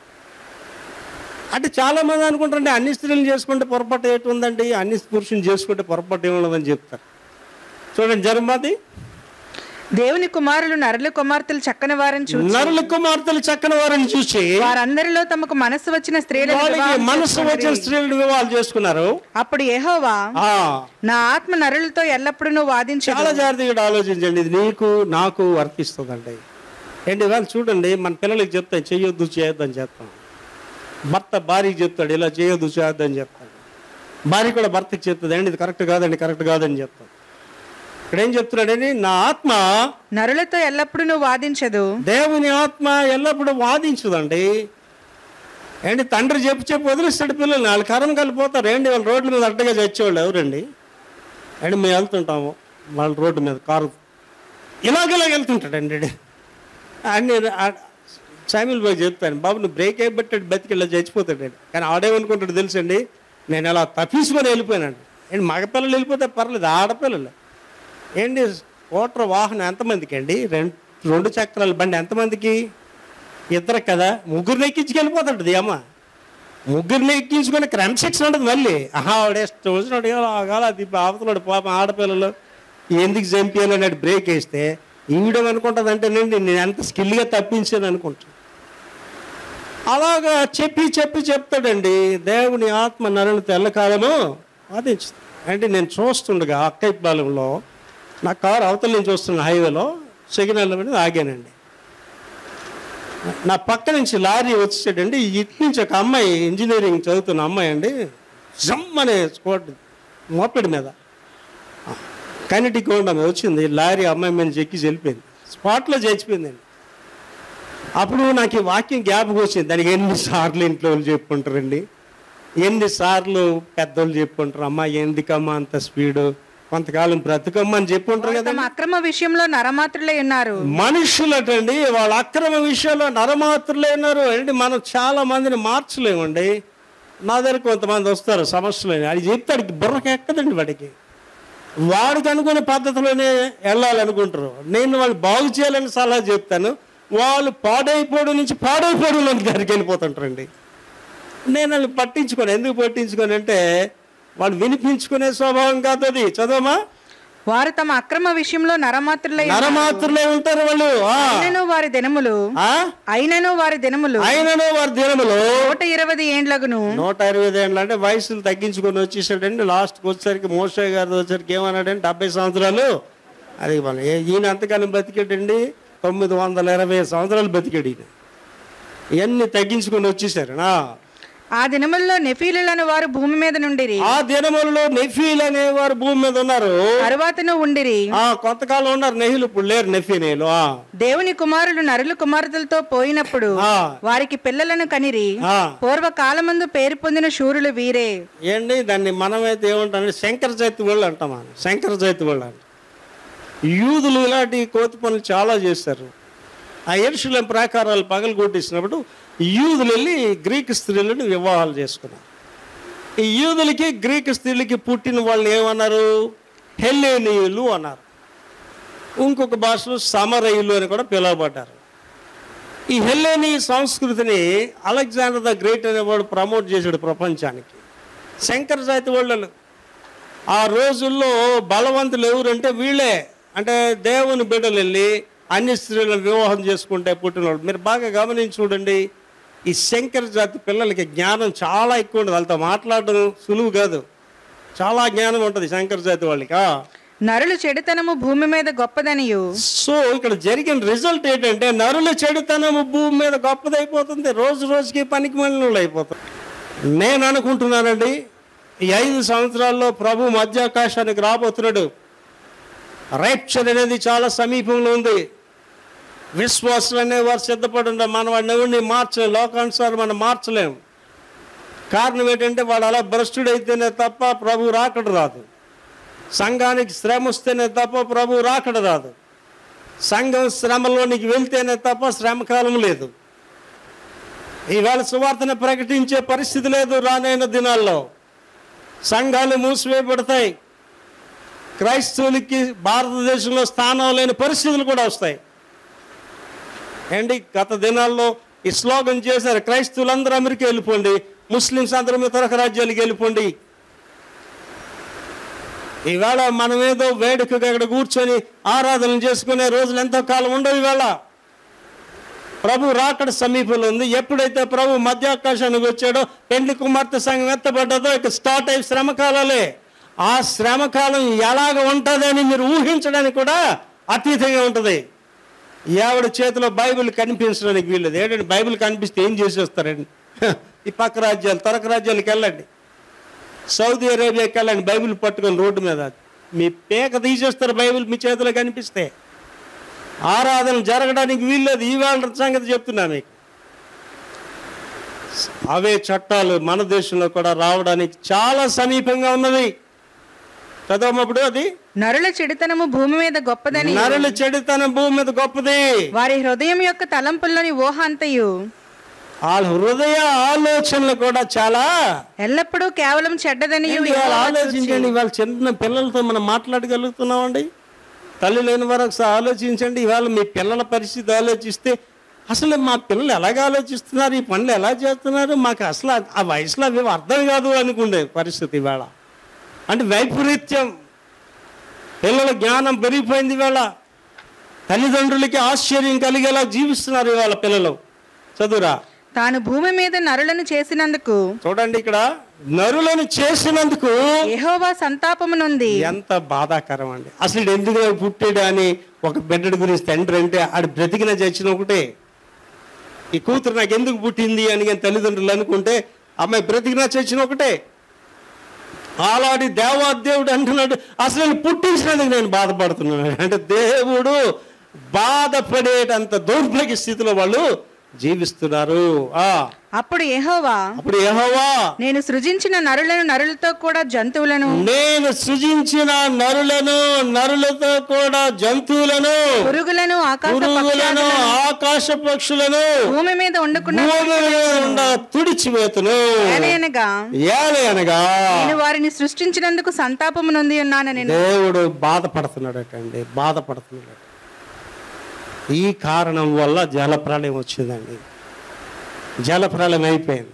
అంటే చాలామంది అనుకుంటారండి అన్ని స్త్రీలు చేసుకుంటే పొరపాటు ఏంటి ఉందండి అన్ని పురుషులు చేసుకుంటే పొరపాటు ఏముండదని చెప్తారు చూడండి జరమాది దేవుని కుమారులు నరుల కుమార్తెలు చక్కని వారిని చూసి నరుల కుమార్తెలు చక్కని వారిని చూసి వారందరిలో తమకు మనసు వచ్చిన స్త్రీలను వాళ్ళకి వివాహం మనసు వచ్చిన చేసుకొనిరి. స్త్రీలను వివాహాలు చేసుకున్నారు అప్పుడు యెహోవా ఆ నా ఆత్మ నరులతో ఎల్లప్పుడూ వాదించదు చాలా జాగ్రత్తగా ఆలోచించండి ఇది నీకు నాకు వర్తిస్తుందండి ఏంటి వాళ్ళు చూడండి మన పిల్లలకి చెప్తాం చెయ్యొద్దు చేయొద్దు అని చెప్తాం భర్త భార్యకి చెప్తాడు ఇలా చేయొద్దు చేయొద్దు అని చెప్తాడు భార్య కూడా భర్తకి చెప్తుంది ఏంటి ఇది కరెక్ట్ కాదండి కరెక్ట్ కాదని చెప్తాడు ఇక్కడ ఏం చెప్తున్నాడని నా ఆత్మ నరులతో ఎల్లప్పుడూ వాదించదు దేవుని ఆత్మ ఎల్లప్పుడూ వాదించదండి ఏంటి తండ్రి చెప్పి చెప్పి వదిలిస్తాడు పిల్లల్ని వాళ్ళు కరం కలిపోతారు ఏంటి వాళ్ళు రోడ్ల మీద అడ్డగా చచ్చేవాళ్ళు ఎవరండి అండి మేము వెళ్తుంటాము వాళ్ళ రోడ్డు మీద కారు ఇలాగ వెళ్తుంటాడండి అన్ని సామిల్ బాయ్ చెప్తాను బాబు నువ్వు బ్రేక్ అయిపెట్టాడు బతికి ఇలా చచ్చిపోతాడండి కానీ ఆడేమనుకుంటాడు తెలుసండి నేను అలా తప్పించుకొని వెళ్ళిపోయానండి ఏంటి మగపిల్లలు వెళ్ళిపోతే పర్లేదు ఆడపిల్లలు ఏంటి ఓటర్ వాహనం ఎంతమందికి అండి రెండు రెండు చక్రాల బండి ఎంతమందికి ఇద్దరు కదా ముగ్గురిని ఎక్కించుకెళ్ళిపోతాడు అమ్మ ముగ్గురిని ఎక్కించుకొని క్రమశిక్షణ ఉంటుంది మళ్ళీ ఆహా ఆవిడ ఇష్టం వచ్చినట్టు ఆగాల అది అవతలడు పాపం ఆడపిల్లలు ఎందుకు చంపాను అన్నట్టు బ్రేక్ వేస్తే ఈవిడం అనుకుంటుంది అంటేనండి నేను ఎంత స్కిల్గా తప్పించాను అనుకుంటాను అలాగా చెప్పి చెప్పి చెప్తాడండి దేవుని ఆత్మ నరుని తెల్లకాలము వాదించుతుంది అంటే నేను చూస్తుండగా అక్కయ్య పాలెంలో నా కారు అవతల నుంచి వస్తున్న హైవేలో సిగ్నల్ మీద ఆగానండి నా పక్క నుంచి లారీ వచ్చేసాడండి ఇటు నుంచి ఒక అమ్మాయి ఇంజనీరింగ్ చదువుతున్న అమ్మాయి అండి జమ్ అనే స్కోట్ మోపెడ్ మీద కనెటిక్ హోండా మీద వచ్చింది లారీ అమ్మాయి మీద ఎక్కి వెళ్ళిపోయింది స్పాట్లో చచ్చిపోయిందండి అప్పుడు నాకు ఈ వాక్యం జ్ఞాపకం వచ్చింది దానికి ఎన్నిసార్లు ఇంట్లో వాళ్ళు చెప్పుకుంటారండి ఎన్నిసార్లు పెద్దోళ్ళు చెప్పుకుంటారు అమ్మా ఎందుకమ్మా అంత స్పీడు కొంతకాలం బ్రతుకమ్మా అని చెప్పుకుంటారు కదా తమ అక్రమ విషయంలో నరమాత్రులై ఉన్నారు మనుషులటండి వాళ్ళ అక్రమ విషయంలో నరమాత్రులైనారు ఏంటి మనం చాలా మందిని మార్చలేమండి నా దగ్గర కొంతమంది వస్తారు సమస్యలు అది చెప్తాడు బుర్రకి ఎక్కదండి వాడికి వాడికి అనుకునే పద్ధతిలోనే వెళ్ళాలనుకుంటారు నేను వాళ్ళు బాగు చేయాలని సలహా చెప్తాను వాళ్ళు పాడైపోవడం నుంచి పాడైపోవడంలోకి దగ్గరికి వెళ్ళిపోతుంటారండి నేను వాళ్ళు పట్టించుకోను ఎందుకు పట్టించుకోను అంటే వాళ్ళు వినిపించుకునే స్వభావం కాదు అది చదవమా వారు తమ అక్రమ విషయంలో నరమాత్రులై ఉన్నారు. నరమాత్రులే ఉంటారు వాళ్ళు ఆ. అయినను వారి దినములు ఆ? అయినను వారి దినములు ఆయనను వారి దినములో నూట ఇరవై ఏండ్లగును నూట ఇరవై ఏళ్ళు అంటే వయసులు తగ్గించుకొని వచ్చేసాడండి లాస్ట్కి వచ్చేసరికి మోసే గారు వచ్చేసరికి ఏమన్నాడండి డెబ్బై సంవత్సరాలు అది మన ఏ- ఈయన అంతకాలం బతికాడండి తొమ్మిది వందల ఇరవై సంవత్సరాలు బతికాడు ఈయన ఇవన్నీ తగ్గించుకొని వచ్చేసారు ఆ. ఆ దినముల్లో నెఫీలులను వారు భూమి మీద నుండిరి ఆ దినములలో నెఫీల్ అనేవారు భూమి మీద ఉన్నారు తరువాతను ఉండిరి ఆ కొంతకాలం ఉన్నారు నెహిలు ఇప్పుడు లేరు నెఫీనేలు ఆ. దేవుని కుమారులు నరుల కుమార్తెలతో పోయినప్పుడు ఆ. వారికి పిల్లలను కనిరి ఆ. పూర్వకాలమందు పేరు పొందిన శూరులు వీరే ఏంటి దాన్ని మనమైతే ఏమంటాం శంకర జాతి వాళ్ళు అంటాం మనం శంకర జాతి వాళ్ళు అంటాం యూదులు ఇలాంటి కోతి పనులు చాలా చేశారు ఆ ఎరుషులం ప్రాకారాలు పగలు కొట్టేసినప్పుడు యూదులు వెళ్ళి గ్రీక్ స్త్రీలను వివాహాలు చేసుకున్నారు ఈ యూదులకి గ్రీక్ స్త్రీలకి పుట్టిన వాళ్ళు ఏమన్నారు హెల్లేనీయులు అన్నారు ఇంకొక భాషలో సమరయులు అని కూడా పిలువబడ్డారు ఈ హెల్లేని సంస్కృతిని అలెగ్జాండర్ ద గ్రేట్ అనేవాడు ప్రమోట్ చేశాడు ప్రపంచానికి శంకర జాతి వాళ్ళు ఆ రోజుల్లో బలవంతులు ఎవరంటే వీళ్ళే అంటే దేవుని బిడ్డలు వెళ్ళి అన్ని స్త్రీలను వివాహం చేసుకుంటే పుట్టినవాళ్ళు మీరు బాగా గమనించి చూడండి ఈ శంకర జాతి పిల్లలకి జ్ఞానం చాలా ఎక్కువ ఉంటుంది వాళ్ళతో మాట్లాడడం సులువు కాదు చాలా జ్ఞానం ఉంటుంది శంకర జాతి వాళ్ళకి ఆ. నరులు చెడుతనము భూమి మీద గొప్పదనియు సో ఇక్కడ జరిగిన రిజల్ట్ ఏంటంటే నరుల చెడుతనము భూమి మీద గొప్పదైపోతుంది రోజు రోజుకి పనికి మళ్ళీ అయిపోతుంది నేను అనుకుంటున్నానండి ఈ ఐదు సంవత్సరాల్లో ప్రభు మధ్యాకాశానికి రాబోతున్నాడు రేప్చర్ అనేది చాలా సమీపంలో ఉంది విశ్వాసులు అనేవారు సిద్ధపడి ఉండాలి మనం వాడిని ఎవరిని మార్చలేం లోకానుసారం మనం మార్చలేం కారణం ఏంటంటే వాడు అలా భ్రష్టుడైతేనే తప్ప ప్రభు రాకడ రాదు సంఘానికి శ్రమ వస్తేనే తప్ప ప్రభు రాకడ రాదు సంఘం శ్రమలోనికి వెళ్తేనే తప్ప శ్రమకాలం లేదు ఈవేళ సువార్తను ప్రకటించే పరిస్థితి లేదు రానైన దినాల్లో సంఘాలు మూసివేయబడతాయి క్రైస్తవులకి భారతదేశంలో స్థానం లేని పరిస్థితులు కూడా వస్తాయి ఏంటి గత దినాల్లో ఈ స్లోగన్ చేశారు క్రైస్తవులందరూ అమెరికా వెళ్ళిపోండి ముస్లిమ్స్ అందరూ ఇతర రాజ్యాలకు వెళ్ళిపోండి ఈవేళ మనం ఏదో వేడుకగా ఇక్కడ కూర్చొని ఆరాధన చేసుకునే రోజులు ఎంతో కాలం ఉండవు ఈవేళ ప్రభు రాకడ సమీపంలో ఉంది ఎప్పుడైతే ప్రభు మధ్యాకాశానికి వచ్చాడో పెండ్లి కుమార్తె సంఘం ఎత్తబడ్డదో ఇక స్టార్ట్ అయ్యి శ్రమకాలాలే ఆ శ్రమకాలం ఎలాగ ఉంటుందని మీరు ఊహించడానికి కూడా అతీతంగా ఉంటుంది ఎవడి చేతిలో బైబిల్ కనిపించడానికి వీల్లేదు ఏంటంటే బైబిల్ కనిపిస్తే ఏం చేసేస్తారండి ఈ పక్క రాజ్యాలు తరక రాజ్యాలకు వెళ్ళండి సౌదీ అరేబియాకి వెళ్ళండి బైబిల్ పట్టుకొని రోడ్డు మీద మీ పేక తీసేస్తారు బైబిల్ మీ చేతిలో కనిపిస్తే ఆరాధన జరగడానికి వీల్లేదు ఈవేళ సంగతి చెప్తున్నా మీకు అవే చట్టాలు మన దేశంలో కూడా రావడానికి చాలా సమీపంగా ఉన్నది చదవమప్పుడు అది నరుల చెడుతనము భూమి మీద గొప్పదని నరుల చెడుతనం భూమి మీద గొప్పది వారి హృదయం యొక్క తలంపుల్లోని ఊహ అంతయు వాళ్ళ హృదయ ఆలోచనలు కూడా చాలా ఎల్లప్పుడూ కేవలం చెడ్డదని ఏంటి ఇవాళ ఆలోచించండి ఇవాళ చిన్న పిల్లలతో మనం మాట్లాడగలుగుతున్నామండి తల్లి లేని వారు ఒకసారి ఆలోచించండి ఇవాళ మీ పిల్లల పరిస్థితి ఆలోచిస్తే అసలు మా పిల్లలు ఎలాగ ఆలోచిస్తున్నారు ఈ పనులు ఎలా చేస్తున్నారు మాకు అసలు ఆ- ఆ వయసులో అవి అర్థం కాదు అనుకుండే పరిస్థితి ఇవాళ అంటే వైపరీత్యం పిల్లల జ్ఞానం పెరిగిపోయింది ఇవాళ తల్లిదండ్రులకి ఆశ్చర్యం కలిగేలా జీవిస్తున్నారు ఇవాళ పిల్లలు చదువురా తాను భూమి మీద నరులను చేసినందుకు చూడండి ఇక్కడ నరులను చేసినందుకు యెహోవా సంతాపము నొంది ఎంత బాధాకరం అండి అసలు ఈడు ఎందుకు నాకు పుట్టాడు అని ఒక బిడ్డడి గురించి తండ్రి అంటే ఆడు బ్రతికిన చచ్చిన ఒకటే ఈ కూతురు నాకు ఎందుకు పుట్టింది అని కానీ తల్లిదండ్రులు అనుకుంటే అమ్మాయి బ్రతికినా చచ్చిన ఒకటే అలాంటి దేవాదేవుడు అంటున్నాడు అసలు నేను పుట్టించినందుకు నేను బాధపడుతున్నాను అంటే దేవుడు బాధపడేటంత దౌర్భాగ్య స్థితిలో వాళ్ళు జీవిస్తున్నారు ఆ అప్పుడు యెహోవా అప్పుడు యెహోవా నేను సృజించిన నరులను నరులతో కూడా జంతువులను నేను సృజించిన నరులను నరులతో కూడా జంతువులను పురుగులను ఆకాశ పురుగులను పక్షులను ఆకాశ పక్షులను భూమి మీద ఉండకుండా భూమి మీద తుడిచివేతును అనగా ఏలే అనగా నేను వారిని సృష్టించినందుకు సంతాపము నొంది ఉన్నాను నేను దేవుడు బాధపడుతున్నాడటండి బాధపడుతున్నాడు ఈ కారణం వల్ల జలప్రళయం వచ్చిందండి జలప్రళయం అయిపోయింది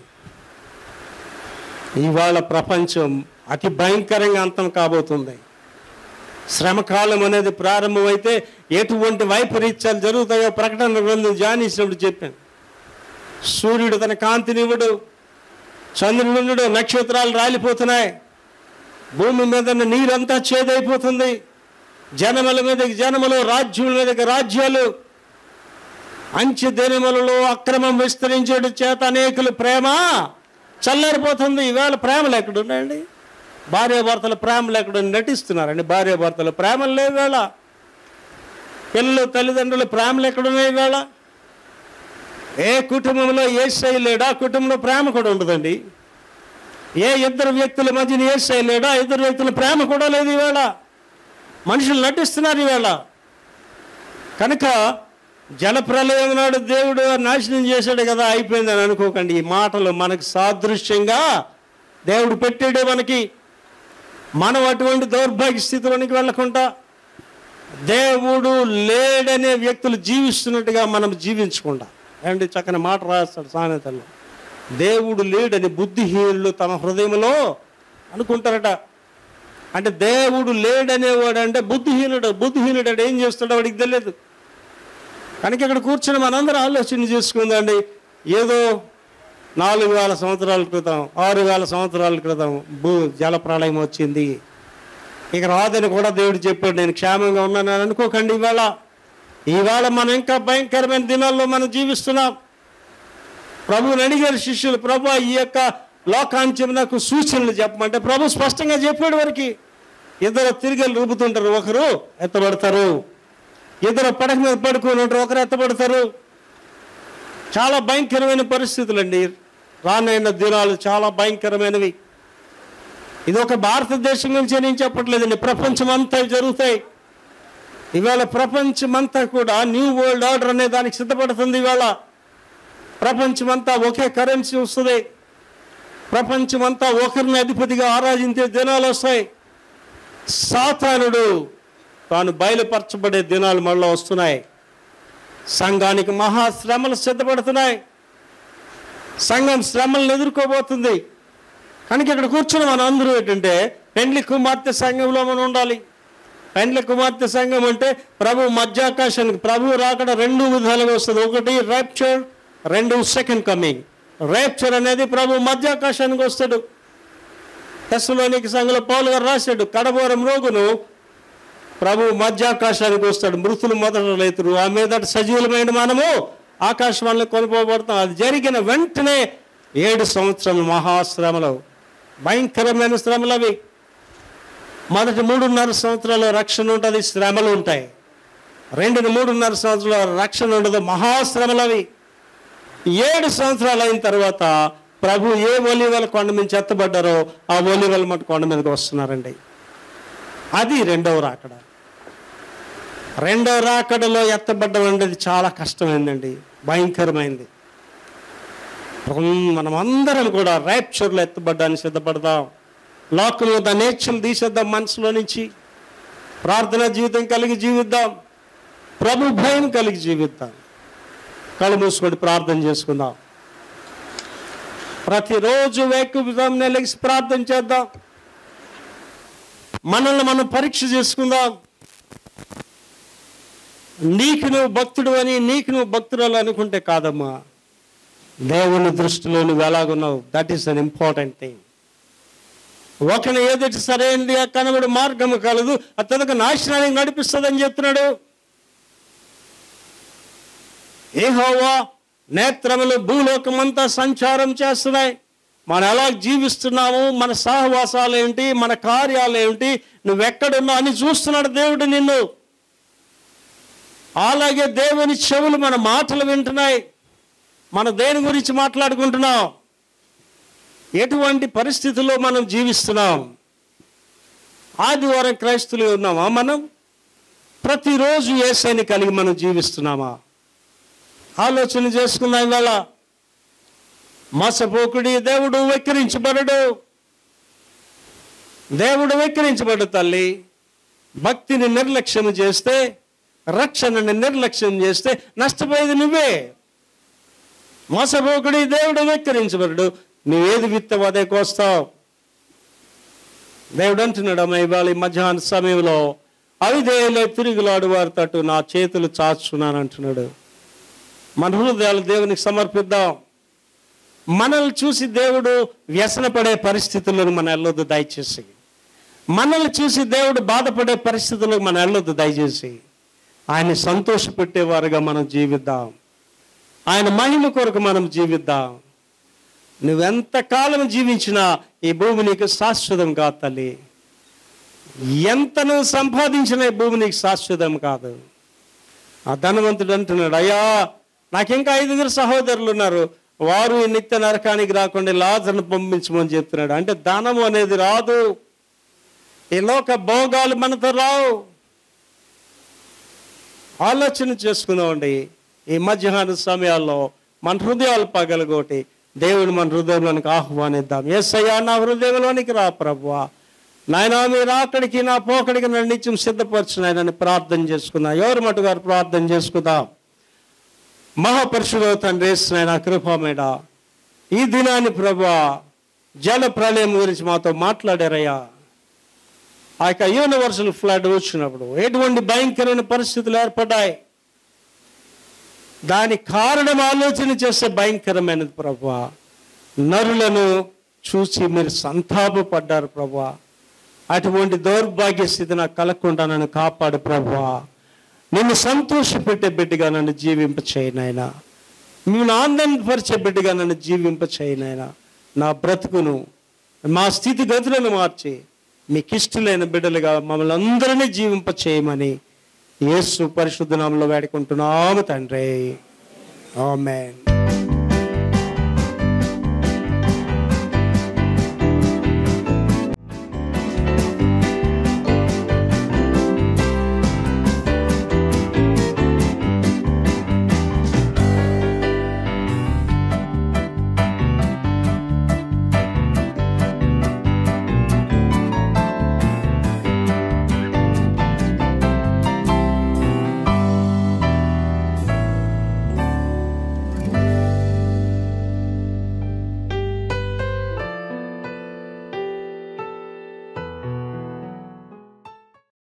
ఇవాళ ప్రపంచం అతి భయంకరంగా అంతం కాబోతుంది శ్రమకాలం అనేది ప్రారంభమైతే ఎటువంటి వైపరీత్యాలు జరుగుతాయో ప్రకటన గ్రంథం ధ్యానించినప్పుడు చెప్పాను సూర్యుడు తన కాంతినివ్వడు చంద్రుడు నక్షత్రాలు రాలిపోతున్నాయి భూమి మీద ఉన్న నీరంతా చేదైపోతుంది జనముల మీదకి జనములు రాజ్యముల మీదకి రాజ్యాలు అంచె దినములలో అక్రమం విస్తరించడం చేత అనేకులు ప్రేమ చల్లారిపోతుంది ఈవేళ ప్రేమలు ఎక్కడున్నాయండి భార్యాభర్తల ప్రేమలు ఎక్కడ నటిస్తున్నారండి భార్యాభర్తల ప్రేమలు లేవు వేళ పిల్లలు తల్లిదండ్రుల ప్రేమలు ఎక్కడున్నాయి వేళ ఏ కుటుంబంలో ఏ శైలి లేడా ఆ కుటుంబంలో ప్రేమ కూడా ఉండదండి ఏ ఇద్దరు వ్యక్తుల మధ్యన ఏ శైలి లేడా ఆ ఇద్దరు వ్యక్తుల ప్రేమ కూడా లేదు ఈవేళ మనుషులు నటిస్తున్నారు ఈవేళ కనుక జలప్రలయం నాడు దేవుడు నాశనం చేశాడు కదా అయిపోయిందని అనుకోకండి ఈ మాటలు మనకు సాదృశ్యంగా దేవుడు పెట్టాడు మనకి మనం అటువంటి దౌర్భాగ్య స్థితిలోనికి వెళ్ళకుండా దేవుడు లేడనే వ్యక్తులు జీవిస్తున్నట్టుగా మనం జీవించకుండా ఏమండి చక్కని మాట రాస్తాడు సామెతల్లో దేవుడు లేడని బుద్ధిహీనులు తమ హృదయంలో అనుకుంటారట అంటే దేవుడు లేడనేవాడు అంటే బుద్ధిహీనుడు బుద్ధిహీనుడు అంటే ఏం చేస్తాడో వాడికి తెలియదు కనుక ఇక్కడ కూర్చొని మనందరం ఆలోచన చేసుకుందండి ఏదో నాలుగు వేల సంవత్సరాల క్రితం ఆరు వేల సంవత్సరాల క్రితం భూ జల ప్రళయం వచ్చింది ఇక రాదని కూడా దేవుడు చెప్పాడు నేను క్షేమంగా ఉన్నాను అని అనుకోకండి ఇవాళ ఈవేళ మనం ఇంకా భయంకరమైన దినాల్లో మనం జీవిస్తున్నాం ప్రభువుని అడిగారు శిష్యులు ప్రభు ఈ యొక్క లోకాంచం నాకు సూచనలు చెప్పమంటే ప్రభు స్పష్టంగా చెప్పాడు వారికి ఇద్దరు తిరిగి రూపుతుంటారు ఒకరు ఎత్తబడతారు ఇద్దరు పడక మీద పడుకొని ఉంటారు ఒకరు ఎత్తపడతారు చాలా భయంకరమైన పరిస్థితులండి రానైన దినాలు చాలా భయంకరమైనవి ఇది ఒక భారతదేశం నుంచి నేను చెప్పట్లేదండి ప్రపంచం అంతా ఇవి జరుగుతాయి ఇవాళ ప్రపంచమంతా కూడా న్యూ వరల్డ్ ఆర్డర్ అనే దానికి సిద్ధపడుతుంది ఇవాళ ప్రపంచమంతా ఒకే కరెన్సీ వస్తుంది ప్రపంచమంతా ఒకరిని అధిపతిగా ఆరాధించే దినాలు వస్తాయి సాతానుడు తాను బయలుపరచబడే దినాలు మళ్ళీ వస్తున్నాయి సంఘానికి మహాశ్రమలు సిద్ధపడుతున్నాయి సంఘం శ్రమలను ఎదుర్కోబోతుంది కనుక ఇక్కడ కూర్చుని మనం అందరూ ఏంటంటే పెండ్లి కుమార్తె సంఘంలో మనం ఉండాలి పెండ్లి కుమార్తె సంఘం అంటే ప్రభు మధ్యాకాశానికి ప్రభు రాకడ రెండు విధాలుగా వస్తుంది ఒకటి రేప్చర్ రెండు సెకండ్ కమింగ్ రేప్చర్ అనేది ప్రభు మధ్యాకాశానికి వస్తాడు తెస్సులోనికి సంఘంలో పౌలు గారు రాశాడు కడబోరం రోగును ప్రభు మధ్యాకాశానికి వస్తాడు మృతులు మొదట రైతులు ఆ మీద సజీవులమైన మనము ఆకాశవాణిలో కొనుక్కోబడతాం అది జరిగిన వెంటనే ఏడు సంవత్సరాలు మహాశ్రమలు భయంకరమైన శ్రమలు అవి మొదటి మూడున్నర సంవత్సరాలు రక్షణ ఉంటుంది శ్రమలు ఉంటాయి రెండు మూడున్నర సంవత్సరాల రక్షణ ఉండదు మహాశ్రమలు అవి ఏడు సంవత్సరాలు అయిన తర్వాత ప్రభు ఏ ఒలివల కొండ నుంచి ఎత్తబడ్డారో ఆ ఒలివల మటు కొండ మీదకి వస్తున్నారండి అది రెండవ రాకడ రెండవ రాకడలో ఎత్తబడ్డం అనేది చాలా కష్టమైందండి భయంకరమైంది మనం అందరం కూడా ర్యాప్చర్లో ఎత్తబడ్డానికి సిద్ధపడదాం లోకంలో దాని నేర్చులు తీసేద్దాం మనసులో నుంచి ప్రార్థన జీవితం కలిగి జీవిద్దాం ప్రభు భయం కలిగి జీవిద్దాం కళ్ళు మూసుకొని ప్రార్థన చేసుకుందాం ప్రతిరోజు వేకుదాం లెగిసి ప్రార్థన చేద్దాం మనల్ని మనం పరీక్ష చేసుకుందాం నీకు నువ్వు భక్తుడు అని నీకు నువ్వు భక్తురాలు అనుకుంటే కాదమ్మా దేవుని దృష్టిలో నువ్వు ఎలాగున్నావు that is an important thing ఒకని ఏదైతే సరైనది కనబడి మార్గము కలదు అతనికి నాశనానికి నడిపిస్తుందని చెప్తున్నాడు ఏహోవా నేత్రములు భూలోకమంతా సంచారం చేస్తున్నాయి మనం ఎలా జీవిస్తున్నాము మన సహవాసాలు ఏంటి మన కార్యాలు ఏంటి నువ్వెక్కడున్నావు అని చూస్తున్నాడు దేవుడు నిన్ను అలాగే దేవుని చెవులు మన మాటలు వింటున్నాయి మన దేని గురించి మాట్లాడుకుంటున్నాం ఎటువంటి పరిస్థితుల్లో మనం జీవిస్తున్నాం ఆదివారం క్రైస్తులు ఉన్నామా మనం ప్రతిరోజు ఏసైని కలిగి మనం జీవిస్తున్నామా ఆలోచన చేసుకున్నాం ఇవాళ మసపోకుడి దేవుడు వెక్కిరించబడడు దేవుడు వెక్కిరించబడు తల్లి భక్తిని నిర్లక్ష్యం చేస్తే రక్షణని నిర్లక్ష్యం చేస్తే నష్టపోయేది నువ్వే మోసపోకుడి దేవుడు వెక్కిరించబడడు నువ్వేది విత్తవు అదే కోస్తావు దేవుడు అంటున్నాడు అమ్మ ఇవాళ ఈ మధ్యాహ్న సమయంలో అవిధేయులే తిరుగులాడు వారి తట్టు నా చేతులు చాచున్నాను అంటున్నాడు మన హృదయాలు దేవునికి సమర్పిద్దాం మనల్ని చూసి దేవుడు వ్యసనపడే పరిస్థితులను మన వెళ్ళొద్దు దయచేసి మనల్ని చూసి దేవుడు బాధపడే పరిస్థితులకు మనం వెళ్ళొద్దు దయచేసి ఆయన సంతోషపెట్టేవారుగా మనం జీవిద్దాం ఆయన మహిమ కొరకు మనం జీవిద్దాం నువ్వెంత కాలం జీవించినా ఈ భూమి నీకు శాశ్వతం కాదు తల్లి ఎంత నువ్వు సంపాదించిన ఈ భూమి నీకు శాశ్వతం కాదు ఆ ధనవంతుడు అంటున్నాడు అయ్యా నాకు ఇంకా ఐదుగురు సహోదరులు ఉన్నారు వారు ఈ నిత్య నరకానికి రాకుండా లాజర్ను పంపించమని చెప్తున్నాడు అంటే ధనం అనేది రాదు ఈ లోక భోగాలు మనతో రావు ఆలోచన చేసుకుందామండి ఈ మధ్యాహ్న సమయాల్లో మన హృదయాలు పగలగొట్టి దేవుడు మన హృదయంలోనికి ఆహ్వానిద్దాం ఎస్ అయ్యా నా హృదయంలోనికి రా ప్రభువా నాయన మీరు అక్కడికి నా పోకడికి నన్ను నిత్యం సిద్ధపరచున్నాయనని ప్రార్థన చేసుకుందాం ఎవరు మటు గారు ప్రార్థన చేసుకుందాం మహాపరిషుడు తండ్రి నాయన కృపమేడ ఈ దినాన్ని ప్రభా జల ప్రళయం గురించి మాతో మాట్లాడారయ్యా ఆ యొక్క యూనివర్సల్ ఫ్లడ్ వచ్చినప్పుడు ఎటువంటి భయంకరమైన పరిస్థితులు ఏర్పడ్డాయి దాని కారణం ఆలోచన చేస్తే భయంకరమైనది ప్రభా నరులను చూసి మీరు సంతాపపడ్డారు ప్రభా అటువంటి దౌర్భాగ్య స్థితి నాకు కలగకుండా నన్ను కాపాడు ప్రభా నిన్ను సంతోషపెట్టే బిడ్డగా నన్ను జీవింప చేయనైనా నేను ఆనందపరిచే బిడ్డగా నన్ను జీవింప చేయనైనా నా బ్రతుకును మా స్థితిగతులను మార్చి మీకు ఇష్టలైన బిడ్డలుగా మమ్మల్ని అందరినీ జీవింప చేయమని యేసు పరిశుద్ధ నామంలో వేడుకుంటున్నాము తండ్రి ఆమెన్